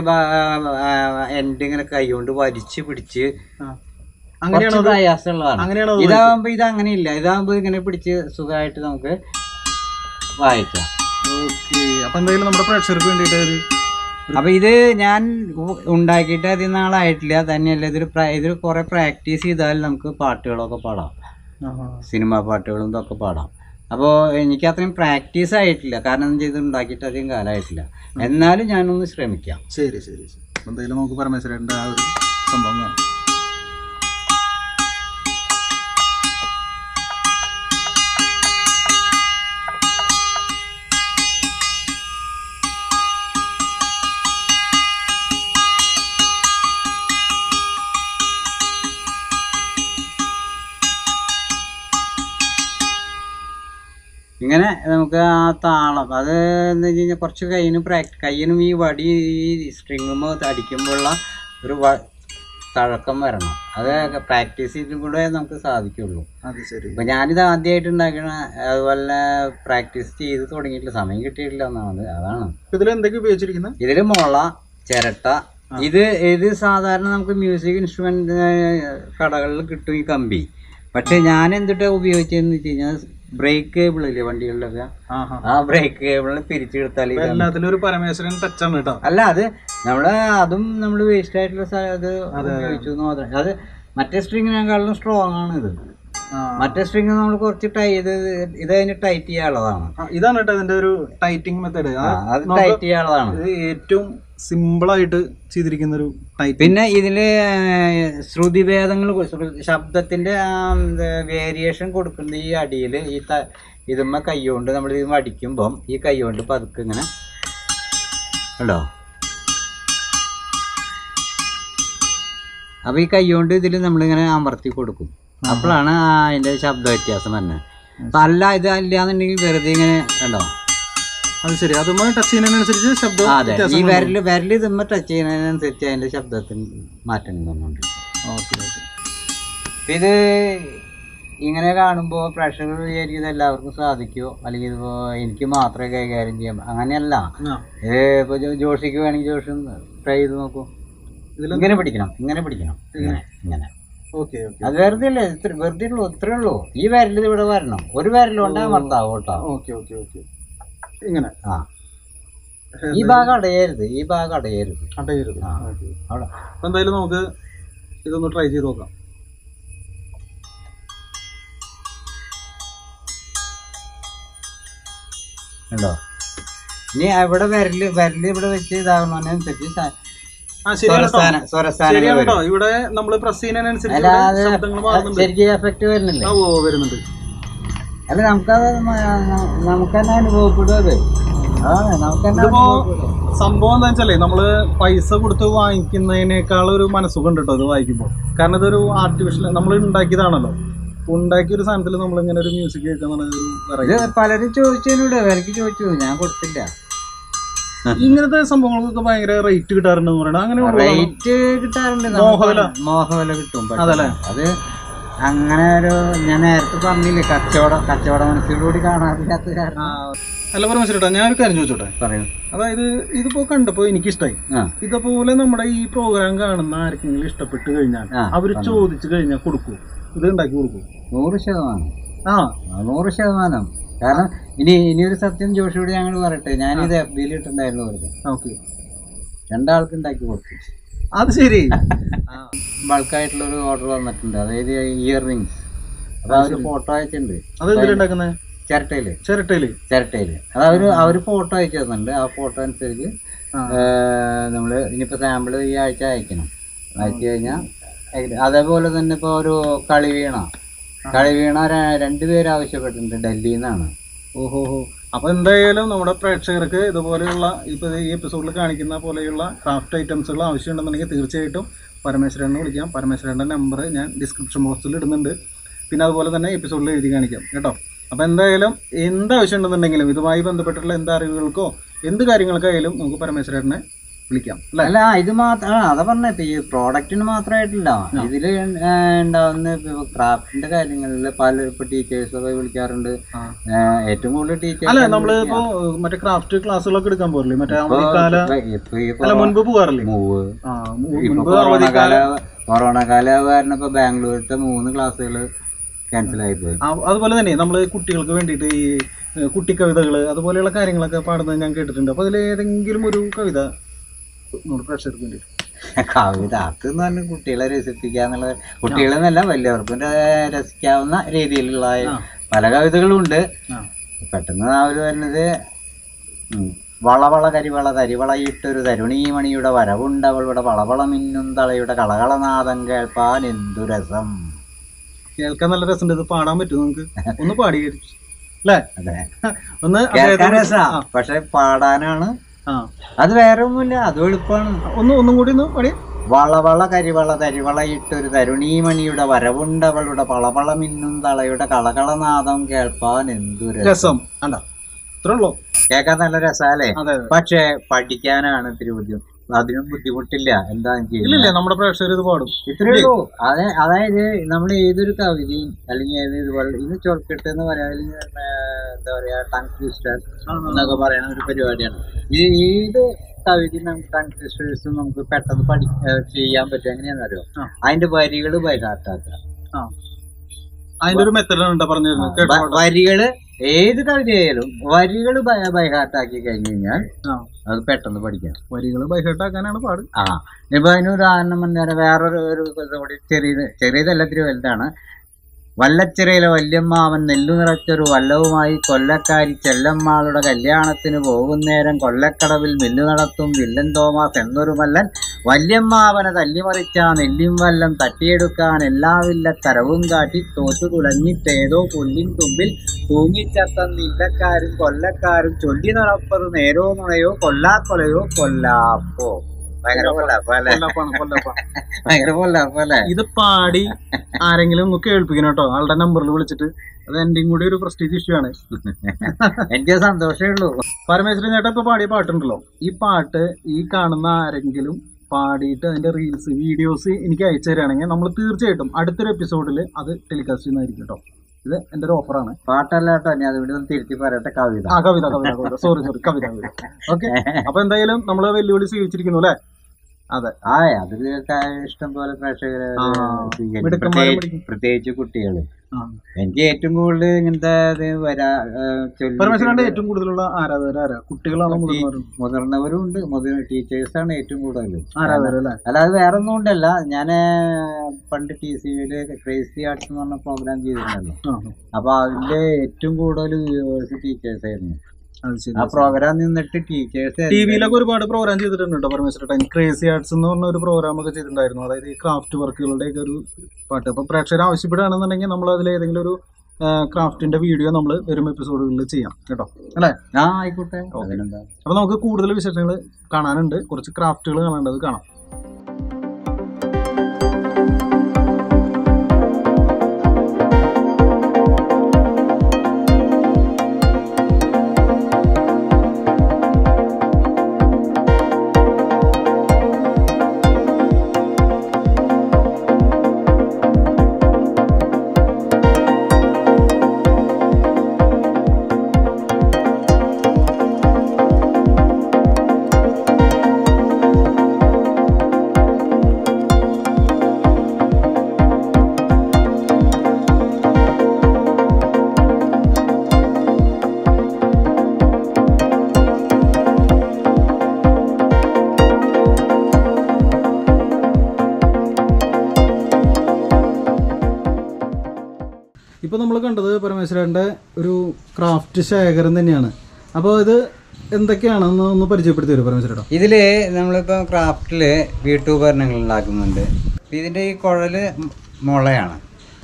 എൻഡ് ഇങ്ങനെ കൈകൊണ്ട് വലിച്ച് പിടിച്ച് അങ്ങനെയാണോ കുറച്ച് പ്രയാസമുള്ളതാണ് അങ്ങനെയാണോ ഇതാവുമ്പോ ഇത് അങ്ങനെയില്ല ഇതാവുമ്പോ ഇങ്ങനെ പിടിച്ച് സുഖമായിട്ട് നമുക്ക് വായിക്കാം ഓക്കെ അപ്പൊ എന്തായാലും നമ്മുടെ പ്രേക്ഷകർക്ക് വേണ്ടിയിട്ട് ഒരു അപ്പൊ ഇത് ഞാൻ ഉ- ഉണ്ടാക്കിയിട്ട് അധികം നാളായിട്ടില്ല തന്നെയല്ല ഇതൊരു പ്രാ- ഇതിൽ കുറെ പ്രാക്ടീസ് ചെയ്താൽ നമുക്ക് പാട്ടുകളൊക്കെ പാടാം സിനിമാ പാട്ടുകളും ഇതൊക്കെ പാടാം അപ്പോൾ എനിക്ക് അത്രയും പ്രാക്ടീസ് ആയിട്ടില്ല കാരണം എന്താ ഇത് ഉണ്ടാക്കിയിട്ട് അധികം കാലമായിട്ടില്ല എന്നാലും ഞാനൊന്ന് ശ്രമിക്കാം ശരി ശരി ശരി അപ്പൊ എന്തായാലും നമുക്ക് പരമേശ്വരേട്ടന്റെ ആ ഒരു സംഭവം കാണാം നമുക്ക് ആ താളം അത് എന്ന് വെച്ച് കഴിഞ്ഞാൽ കുറച്ച് കയ്യിന് പ്രാക്ടി കയ്യിനും ഈ വടി ഈ സ്ട്രിങ്ങുമ്പോൾ അടിക്കുമ്പോഴുള്ള ഒരു വ തഴക്കം വരണം അത് പ്രാക്ടീസ് ചെയ്തും കൂടെ നമുക്ക് സാധിക്കുള്ളൂ അത് ശരി ഇപ്പൊ ഞാനിത് ആദ്യമായിട്ട് ഉണ്ടാക്കണ അതുപോലെ പ്രാക്ടീസ് ചെയ്ത് തുടങ്ങിയിട്ടില്ല സമയം കിട്ടിയിട്ടില്ല ഒന്നാമത് അതാണ് ഇതിൽ എന്തൊക്കെ ഉപയോഗിച്ചിരിക്കുന്നത് ഇതില് മുള ചിരട്ട ഇത് ഇത് സാധാരണ നമുക്ക് മ്യൂസിക് ഇൻസ്ട്രുമെന്റ് കടകളിൽ കിട്ടും ഈ കമ്പി പക്ഷെ ഞാൻ എന്തിട്ടാ ഉപയോഗിച്ചതെന്ന് വെച്ച് കഴിഞ്ഞാൽ ബ്രേക്ക് കേബിൾ ഇല്ലേ വണ്ടികളിലൊക്കെ ആഹാ ആ ബ്രേക്ക് കേബിളിൽ പിരിച്ചെടുത്താൽ ഇത് എല്ലാത്തിലും ഒരു പരമേശ്വരൻ ടച്ചാണ് കേട്ടോ അല്ല അത് നമ്മള് അതും നമ്മൾ വേസ്റ്റ് ആയിട്ടുള്ള സ്ഥലം അത് ഉപയോഗിച്ചു എന്ന് മാത്രം അത് മറ്റേ സ്ട്രിങ്ങിനെക്കാളും സ്ട്രോങ് ആണ് ഇത് ആ. മറ്റേ സ്ട്രിങ് നമ്മൾ കുറച്ച് ടൈ ഇത് ഇത് അതിന് ടൈറ്റ് ചെയ്യാനുള്ളതാണ് ആ, ഇതാണ് കേട്ടോ ഇതിന്റെ ഒരു ടൈറ്റിംഗ് മെത്തേഡ് ആ, അത് ടൈറ്റ് ചെയ്യാനുള്ളതാണ് ഇത് ഏറ്റവും സിമ്പിൾ ആയിട്ട് ചെയ്തിരിക്കുന്ന ഒരു ടൈപ്പ് പിന്നെ ഇതില് ശ്രുതിഭേദങ്ങൾ ശബ്ദത്തിന്റെ വേരിയേഷൻ കൊടുക്കുന്നത് ഈ അടിയിൽ ഈ ത- ഇതുമ്മ കൈകൊണ്ട് നമ്മൾ ഇത് അടിക്കുമ്പം ഈ കൈ കൊണ്ട് പതുക്കെ ഇങ്ങനെ ഉണ്ടോ അപ്പൊ ഈ കൈ കൊണ്ട് ഇതിൽ നമ്മളിങ്ങനെ അമർത്തി കൊടുക്കും അപ്പോഴാണ് ആ അതിന്റെ ശബ്ദ വ്യത്യാസം വരുന്നത് അപ്പൊ അല്ല ഇത് അല്ലാന്നുണ്ടെങ്കിൽ വെറുതെ ഇങ്ങനെ ഉണ്ടോ അത് ശരി അതുമായി ടച്ച് ചെയ്യുന്നതിനനുസരിച്ച് ശബ്ദം ആ, അതെ ഈ വിരല് വിരല് ഇതുമ്മ ടച്ച് ചെയ്യുന്നതിനനുസരിച്ച് അതിന്റെ ശബ്ദത്തിന് മാറ്റങ്ങൾ വന്നുകൊണ്ട് ഓക്കെ ഓക്കെ ഇപ്പൊ ഇത് ഇങ്ങനെ കാണുമ്പോൾ പ്രേക്ഷകർ വിചാരിക്കുന്നത് എല്ലാവർക്കും സാധിക്കുമോ അല്ലെങ്കിൽ ഇതിപ്പോ എനിക്ക് മാത്രമേ കൈകാര്യം ചെയ്യാൻ പ- അങ്ങനെയല്ല ആ ഇത് ഇപ്പൊ ജോ- ജോഷിക്ക് വേണമെങ്കിൽ ജോഷി ട്രൈ ചെയ്ത് നോക്കൂ ഇതിൽ ഇങ്ങനെ പിടിക്കണം ഇങ്ങനെ പിടിക്കണം ഇങ്ങനെ ഇങ്ങനെ ഓക്കെ ഓക്കെ അത് വെറുതെ അല്ലേ ഇത്ര വെറുതെ ഉള്ളൂ ഇത്രേ ഉള്ളൂ ഈ വിരൽ ഇത് ഇവിടെ വരണം ഒരു വിരലുകൊണ്ട് അമർത്താവും കേട്ടോ ഓക്കെ ഓക്കെ ഓക്കെ ഇങ്ങനെ ആ ഈ ഭാഗം അടയരുത് ഈ ഭാഗം അടയരുത് അടയരുത് ആ. ഓക്കെ അവിടെ അപ്പൊ എന്തായാലും നമുക്ക് ഇതൊന്ന് ട്രൈ ചെയ്ത് നോക്കാം ഉണ്ടോ ഇനി അവിടെ വിരല് വിരല് ഇവിടെ വെച്ച് ഇതാകുന്നതിനനുസരിച്ച് സ- ആ ശരിയാണ് കേട്ടോ. സ്വരസ്ഥാന സ്വരസ്ഥാനം ശരിയാണ് വരും. കേട്ടോ ഇവിടെ നമ്മൾ പ്രസ് ചെയ്യുന്നതിനനുസരിച്ച് അല്ല ഇവിടെ അത് ശബ്ദങ്ങൾ മാറുന്നുണ്ട് ശരിക്കും എഫക്ട് വരുന്നില്ലേ ആ, ഓ വരുന്നുണ്ട് അല്ല നമുക്കത് മ- നമുക്ക് തന്നെ അനുഭവപ്പെടും അത് അതാണ് നമുക്ക് തന്നെ ഇതിപ്പോ അനുഭവപ്പെടും സംഭവം എന്താ വെച്ചാലേ നമ്മള് പൈസ കൊടുത്ത് വാങ്ങിക്കുന്നതിനേക്കാൾ ഒരു മനസ്സുഖം ഉണ്ട് കേട്ടോ ഇത് വായിക്കുമ്പോൾ കാരണം ഇതൊരു ആർട്ടിഫിഷ്യൽ നമ്മൾ ഉണ്ടാക്കിയതാണല്ലോ ഉണ്ടാക്കിയ ഒരു സാധനത്തിൽ നമ്മൾ ഇങ്ങനെ ഒരു മ്യൂസിക് കേൾക്കുന്ന ഒരു ഇത് വെറൈറ്റി പലരും ചോദിച്ചതിനോട് വിലക്ക് ചോദിച്ചു ഞാൻ കൊടുത്തില്ല ഇങ്ങനത്തെ സംഭവങ്ങൾക്കൊക്കെ ഭയങ്കര റേറ്റ് കിട്ടാറുണ്ടെന്ന് പറയണത് അങ്ങനെ ഉള്ളതാണോ? റേറ്റ് കിട്ടാറുണ്ട് നമുക്ക് മോഹവില? മോഹവില കിട്ടും പക്ഷേ അതല്ലേ? അത് അങ്ങനെ ഒരു ഞാൻ നേരത്തെ പറഞ്ഞില്ലേ കച്ചവടം കച്ചവട മനസ്സിലൂടെ കാണാറില്ലാത്ത ആ, കാരണം അല്ല പരമേശ്വരട്ടാ ഞാനൊരു കാര്യം ചോദിച്ചോട്ടെ പറയൂ അതായത് ഇതിപ്പോ കണ്ടപ്പോ എനിക്കിഷ്ടായി ആ ഇതുപോലെ നമ്മുടെ ഈ പ്രോഗ്രാം കാണുന്ന ആർക്കെങ്കിലും ഇഷ്ടപ്പെട്ട് കഴിഞ്ഞാൽ ആ, അവര് ചോദിച്ചു കഴിഞ്ഞാൽ കൊടുക്കൂ ഇത് ഉണ്ടാക്കി കൊടുക്കൂ നൂറ് ശതമാനം ആ ആ, നൂറ് ശതമാനം കാരണം ഇനി ഇനിയൊരു സത്യം ജോഷിയോട് ഞങ്ങൾ പറയട്ടെ ഞാനിത് എഫ് ബിയിൽ ഇട്ടുണ്ടായിരുന്നു വെറുതെ ഓക്കെ രണ്ടാൾക്ക് ഉണ്ടാക്കി കൊടുത്തു അത് ശരി ആ, ബൾക്കായിട്ടുള്ള ഒരു ഓർഡർ വന്നിട്ടുണ്ട് അതായത് ഇയർ റിങ്സ് അപ്പൊ അവര് ഫോട്ടോ അയച്ചിട്ടുണ്ട് അത് എന്തിലുണ്ടാക്കുന്നത് ചിരട്ടയില് ചിരട്ടയില് ചിരട്ടയില് അത് അവര് അവര് ഫോട്ടോ അയച്ചു തന്നിട്ടുണ്ട് ആ ഫോട്ടോ അനുസരിച്ച് ആ. ഏർ നമ്മള് ഇനിയിപ്പോ സാമ്പിള് ഈ ആഴ്ച അയക്കണം അയച്ചു കഴിഞ്ഞാൽ അതേപോലെ തന്നെ ഇപ്പൊ ഒരു കളി വീണ കളി വീണ ര- രണ്ടുപേര് ആവശ്യപ്പെട്ടിട്ടുണ്ട് ഡൽഹിയിൽ നിന്നാണ് ഓഹോ ഹോ അപ്പൊ എന്തായാലും നമ്മുടെ പ്രേക്ഷകർക്ക് ഇതുപോലെയുള്ള ഇപ്പൊ ഈ എപ്പിസോഡിൽ കാണിക്കുന്ന പോലെയുള്ള ക്രാഫ്റ്റ് ഐറ്റംസുകൾ ആവശ്യമുണ്ടെന്നുണ്ടെങ്കിൽ തീർച്ചയായിട്ടും പരമേശ്വരനെ വിളിക്കാം പരമേശ്വരൻ്റെ നമ്പർ ഞാൻ ഡിസ്ക്രിപ്ഷൻ ബോക്സിൽ ഇടുന്നുണ്ട് പിന്നെ അതുപോലെ തന്നെ എപ്പിസോഡിൽ എഴുതി കാണിക്കാം കേട്ടോ അപ്പോൾ എന്തായാലും എന്ത് ആവശ്യമുണ്ടെന്നുണ്ടെങ്കിലും ഇതുമായി ബന്ധപ്പെട്ടുള്ള എന്ത് അറിവുകൾക്കോ എന്ത് കാര്യങ്ങൾക്കായാലും നമുക്ക് പരമേശ്വരനെ വിളിക്കാം അല്ലേ അല്ല ഇത് മാത്രം അതാ പറഞ്ഞ ഇപ്പൊ ഈ പ്രോഡക്റ്റിന് മാത്രമായിട്ടില്ല ഇതില് ഏർ ഉണ്ടാവുന്ന ക്രാഫ്റ്റിന്റെ കാര്യങ്ങളിൽ പല ഇപ്പൊ ടീച്ചേഴ്സൊക്കെ വിളിക്കാറുണ്ട് ആ. ഏർ ഏറ്റവും കൂടുതൽ അല്ല ടീച്ചേഴ്സ് നമ്മള് ഇപ്പോ മറ്റേ ക്രാഫ്റ്റ് ക്ലാസ്സുകളൊക്കെ എടുക്കാൻ പോരില്ലേ മറ്റേ അവധിക്കാല ഇപ്പൊ ഈ അല്ല മുൻപ് പോകാറില്ലേ മൂവ് ആ മു- ഇപ്പൊ മുൻപ് കൊറോണ അവധിക്കാല കാല കൊറോണ കാല കാരണം ഇപ്പൊ ബാംഗ്ലൂരിലത്തെ മൂന്ന് ക്ലാസ്സുകൾ ക്യാൻസൽ ആയി പോയി ആ, അതുപോലെ തന്നെ നമ്മൾ കുട്ടികൾക്ക് വേണ്ടിയിട്ട് ഈ ഏഹ്, കുട്ടിക്കവിതകൾ അതുപോലെയുള്ള കാര്യങ്ങളൊക്കെ പാടുന്നത് ഞാൻ കേട്ടിട്ടുണ്ട് അപ്പോൾ അതിൽ ഏതെങ്കിലും ഒരു കവിത നമ്മുടെ പ്രേക്ഷകർക്ക് വേണ്ടി കവിത അതെന്ന് പറഞ്ഞാൽ കുട്ടികളെ രസിപ്പിക്കാന്നുള്ള കുട്ടികളെന്നല്ല വലിയവർക്കും ര- രസിക്കാവുന്ന രീതിയിലുള്ള ആ. പല കവിതകളും ഉണ്ട് ആ പെട്ടെന്ന് അവര് വരുന്നത് ഉം. വളവള കരിവള തരിവളയിട്ടൊരു തരുണീമണിയുടെ വരവുണ്ടവളുടെ വളവള മിന്നും തളയുടെ കളകളനാദം കേൾപ്പാൻ എന്തു രസം കേൾക്കാൻ നല്ല രസമുണ്ട് ഇത് പാടാൻ പറ്റും നമുക്ക് ഒന്ന് പാടി അല്ലേ അതെ ഒന്ന് കേൾക്കാൻ അദ്ദേഹത്തോട് രസാ ആ, പക്ഷെ പാടാനാണ് ആ അത് വേറെ ഒന്നുമില്ല അതും എളുപ്പമാണ് ഒന്ന് ഒന്നും കൂടി ഒന്ന് പാടി വളവള കരിവള തരിവളയിട്ടൊരു തരുണീമണിയുടെ വരവുണ്ടവളുടെ പളവള മിന്നും തളയുടെ കളകളനാദം കേൾപ്പാൻ എന്തു രസം രസം കണ്ട ഇത്രേ ഉള്ളൂ കേൾക്കാൻ നല്ല രസാലേ അതെ അതെ പക്ഷേ പഠിക്കാനാണ് ഇത്തിരി ബുദ്ധിമുട്ട് അതിനും ബുദ്ധിമുട്ടില്ല എന്താ ഇല്ലില്ല നമ്മുടെ പ്രേക്ഷകർ ഇത് പാടും ഇത്രയേ ഉള്ളൂ അതെ അതായത് നമ്മൾ ഏതൊരു കവിതയും അല്ലെങ്കിൽ ഏത് ഇതുപോലെ ഇത് ചൊൽക്കെട്ട് എന്ന് പറയാ അല്ലെങ്കിൽ എന്താ പറയാ ടങ് ട്വിസ്റ്റർ എന്നൊക്കെ പറയുന്ന ഒരു പരിപാടിയാണ് ഈ ഏത് കവിതയും നമുക്ക് ടങ് ട്വിസ്റ്റേഴ്സും നമുക്ക് പെട്ടെന്ന് പഠി ഏഹ് ചെയ്യാൻ പറ്റും എങ്ങനെയാണെന്ന് അറിയോ ആ. അതിന്റെ വരികൾ ബൈഹാർട്ടാക്കുക ആ അതിന്റെ ഒരു മെത്തഡ് ഉണ്ട് പറഞ്ഞു തരുന്നത് കേട്ടോ വ- വരികള് ഏത് കവിതയായാലും വരികൾ ബൈഹാർട്ടാക്കി കഴിഞ്ഞു കഴിഞ്ഞാൽ ആ അത് പെട്ടെന്ന് പഠിക്കാം വരികൾ ബൈഹേട്ടാക്കാനാണ് പാട് ആ ഇപ്പൊ അതിന് ഉദാഹരണം പറഞ്ഞാൽ വേറൊരു ഒരു ഇത് കൂടി ചെറിയത് ചെറിയതല്ല ഇത്തിരി വലുതാണ് വല്ലച്ചിറയിലെ വല്യമ്മാവൻ നെല്ലു നിറച്ചൊരു വല്ലവുമായി കൊല്ലക്കാരി ചെല്ലമ്മാളുടെ കല്യാണത്തിന് പോകുന്നേരം കൊല്ലക്കടവിൽ മില്ലു നടത്തും വില്ലൻ തോമസ് എന്നൊരു മല്ലൻ വല്യമ്മാവനെ തല്ലിമറിച്ച നെല്ലിൻ വല്ലം തട്ടിയെടുക്കാൻ എല്ലാവില്ല തരവും കാട്ടി തോറ്റു തുലഞ്ഞിട്ടേതോ പുല്ലിൻ തുമ്പിൽ തൂങ്ങിച്ചത്ത നില്ലക്കാരും കൊല്ലക്കാരും ചൊല്ലി നടപ്പത് നേരോ നുണയോ കൊല്ലാക്കൊലയോ കൊല്ലാപ്പോ ഭയങ്കര കൊല്ലാപ്പോ അല്ലേ കൊല്ലാപ്പാണ് കൊല്ലാപ്പാണ് ഭയങ്കര കൊല്ലാപ്പോ അല്ലേ ഇത് പാടി ആരെങ്കിലും ഒന്ന് കേൾപ്പിക്കണം കേട്ടോ ആളുടെ നമ്പറിൽ വിളിച്ചിട്ട് അത് എന്റെയും കൂടി ഒരു പ്രസ്റ്റീജ് ഇഷ്യൂ ആണ് എനിക്ക് സന്തോഷമേ ഉള്ളൂ പരമേശ്വരൻ ചേട്ടൻ ഇപ്പൊ പാടിയ പാട്ടുണ്ടല്ലോ ഈ പാട്ട് ഈ കാണുന്ന ആരെങ്കിലും പാടിയിട്ട് അതിന്റെ റീൽസ് വീഡിയോസ് എനിക്ക് അയച്ചു തരികയാണെങ്കിൽ നമ്മൾ തീർച്ചയായിട്ടും അടുത്തൊരു എപ്പിസോഡിൽ അത് ടെലികാസ്റ്റ് ചെയ്യുന്നതായിരിക്കും കേട്ടോ ഇത് എന്റെ ഒരു ഓഫറാണ് പാട്ടല്ല കേട്ടോ ഞാൻ അതിവിടെ ഒന്ന് തിരുത്തി പറയട്ടെ കവിത ആ Kavitha Kavitha Kavitha sorry sorry Kavitha Kavitha okay അപ്പൊ എന്തായാലും നമ്മൾ വെല്ലുവിളി സ്വീകരിച്ചിരിക്കുന്നു അല്ലെ അതെ ആ അതിൽ ഇഷ്ടം പോലെ പ്രേക്ഷകരെ ആ, സ്വീകരിക്കും. മിടുക്കന്മാരെ പ്രത്യേകിച്ച് പിടിക്കും. പ്രത്യേകിച്ച് കുട്ടികള് ആ. എനിക്ക് ഏറ്റവും കൂടുതൽ ഇങ്ങനത്തെ ഇത് വരാ ആ, ചൊല്ലി- പരമേശ്വരന്റെ ഏറ്റവും കൂടുതലുള്ള ആരാധകർ ആരാ കുട്ടികളാണോ മുതിർന്നവരും മുതിർന്നവരും ഉണ്ട് മുതിർ ടീച്ചേഴ്സാണ് ഏറ്റവും കൂടുതൽ ആരാധകർ അല്ലെ അല്ലാതെ വേറെ ഒന്നും ഉണ്ടല്ല ഞാൻ പണ്ട് ടി സി വിയില് ക്രേസി ആർട്സ് എന്ന് പറഞ്ഞ പ്രോഗ്രാം ചെയ്തിരുന്നല്ലോ അപ്പൊ അതിന്റെ ഏറ്റവും കൂടുതൽ വ്യൂവേഴ്സ് ടീച്ചേഴ്സ് ആയിരുന്നു അത് ശരി ആ പ്രോഗ്രാം നിന്നിട്ട് ടീച്ചേഴ്സ് ടി വിയിലൊക്കെ ഒരുപാട് പ്രോഗ്രാം ചെയ്തിട്ടുണ്ട് കേട്ടോ പരമേശ്വരൻ ക്രേസി ആർട്സ് എന്ന് പറഞ്ഞ ഒരു പ്രോഗ്രാം ഒക്കെ ചെയ്തിട്ടുണ്ടായിരുന്നു അതായത് ഈ ക്രാഫ്റ്റ് വർക്കുകളുടെ ഒക്കെ ഒരു പാട്ട് അപ്പൊ പ്രേക്ഷകർ ആവശ്യപ്പെടുകയാണെന്നുണ്ടെങ്കിൽ നമ്മൾ അതിൽ ഏതെങ്കിലും ഒരു ക്രാഫ്റ്റിന്റെ വീഡിയോ നമ്മൾ വരും എപ്പിസോഡുകളിൽ ചെയ്യാം കേട്ടോ അല്ലേ ആ ആയിക്കോട്ടെ അതിനെന്താ അപ്പൊ നമുക്ക് കൂടുതൽ വിശേഷങ്ങൾ കാണാനുണ്ട് കുറച്ച് ക്രാഫ്റ്റുകൾ കാണാനുണ്ട് അത് കാണാം ഇപ്പൊ നമ്മൾ കണ്ടത് പരമേശ്വരന്റെ ഒരു ക്രാഫ്റ്റ് ശേഖരം തന്നെയാണ് അപ്പോൾ ഇത് എന്തൊക്കെയാണെന്ന് ഒന്ന് പരിചയപ്പെടുത്തി തരും പരമേശ്വരട്ടോ ഇതില് നമ്മളിപ്പോ ക്രാഫ്റ്റില് വീട്ടുപകരണങ്ങൾ ഉണ്ടാക്കുന്നുണ്ട് ഇപ്പൊ ഇതിന്റെ ഈ കുഴല് മുളയാണ്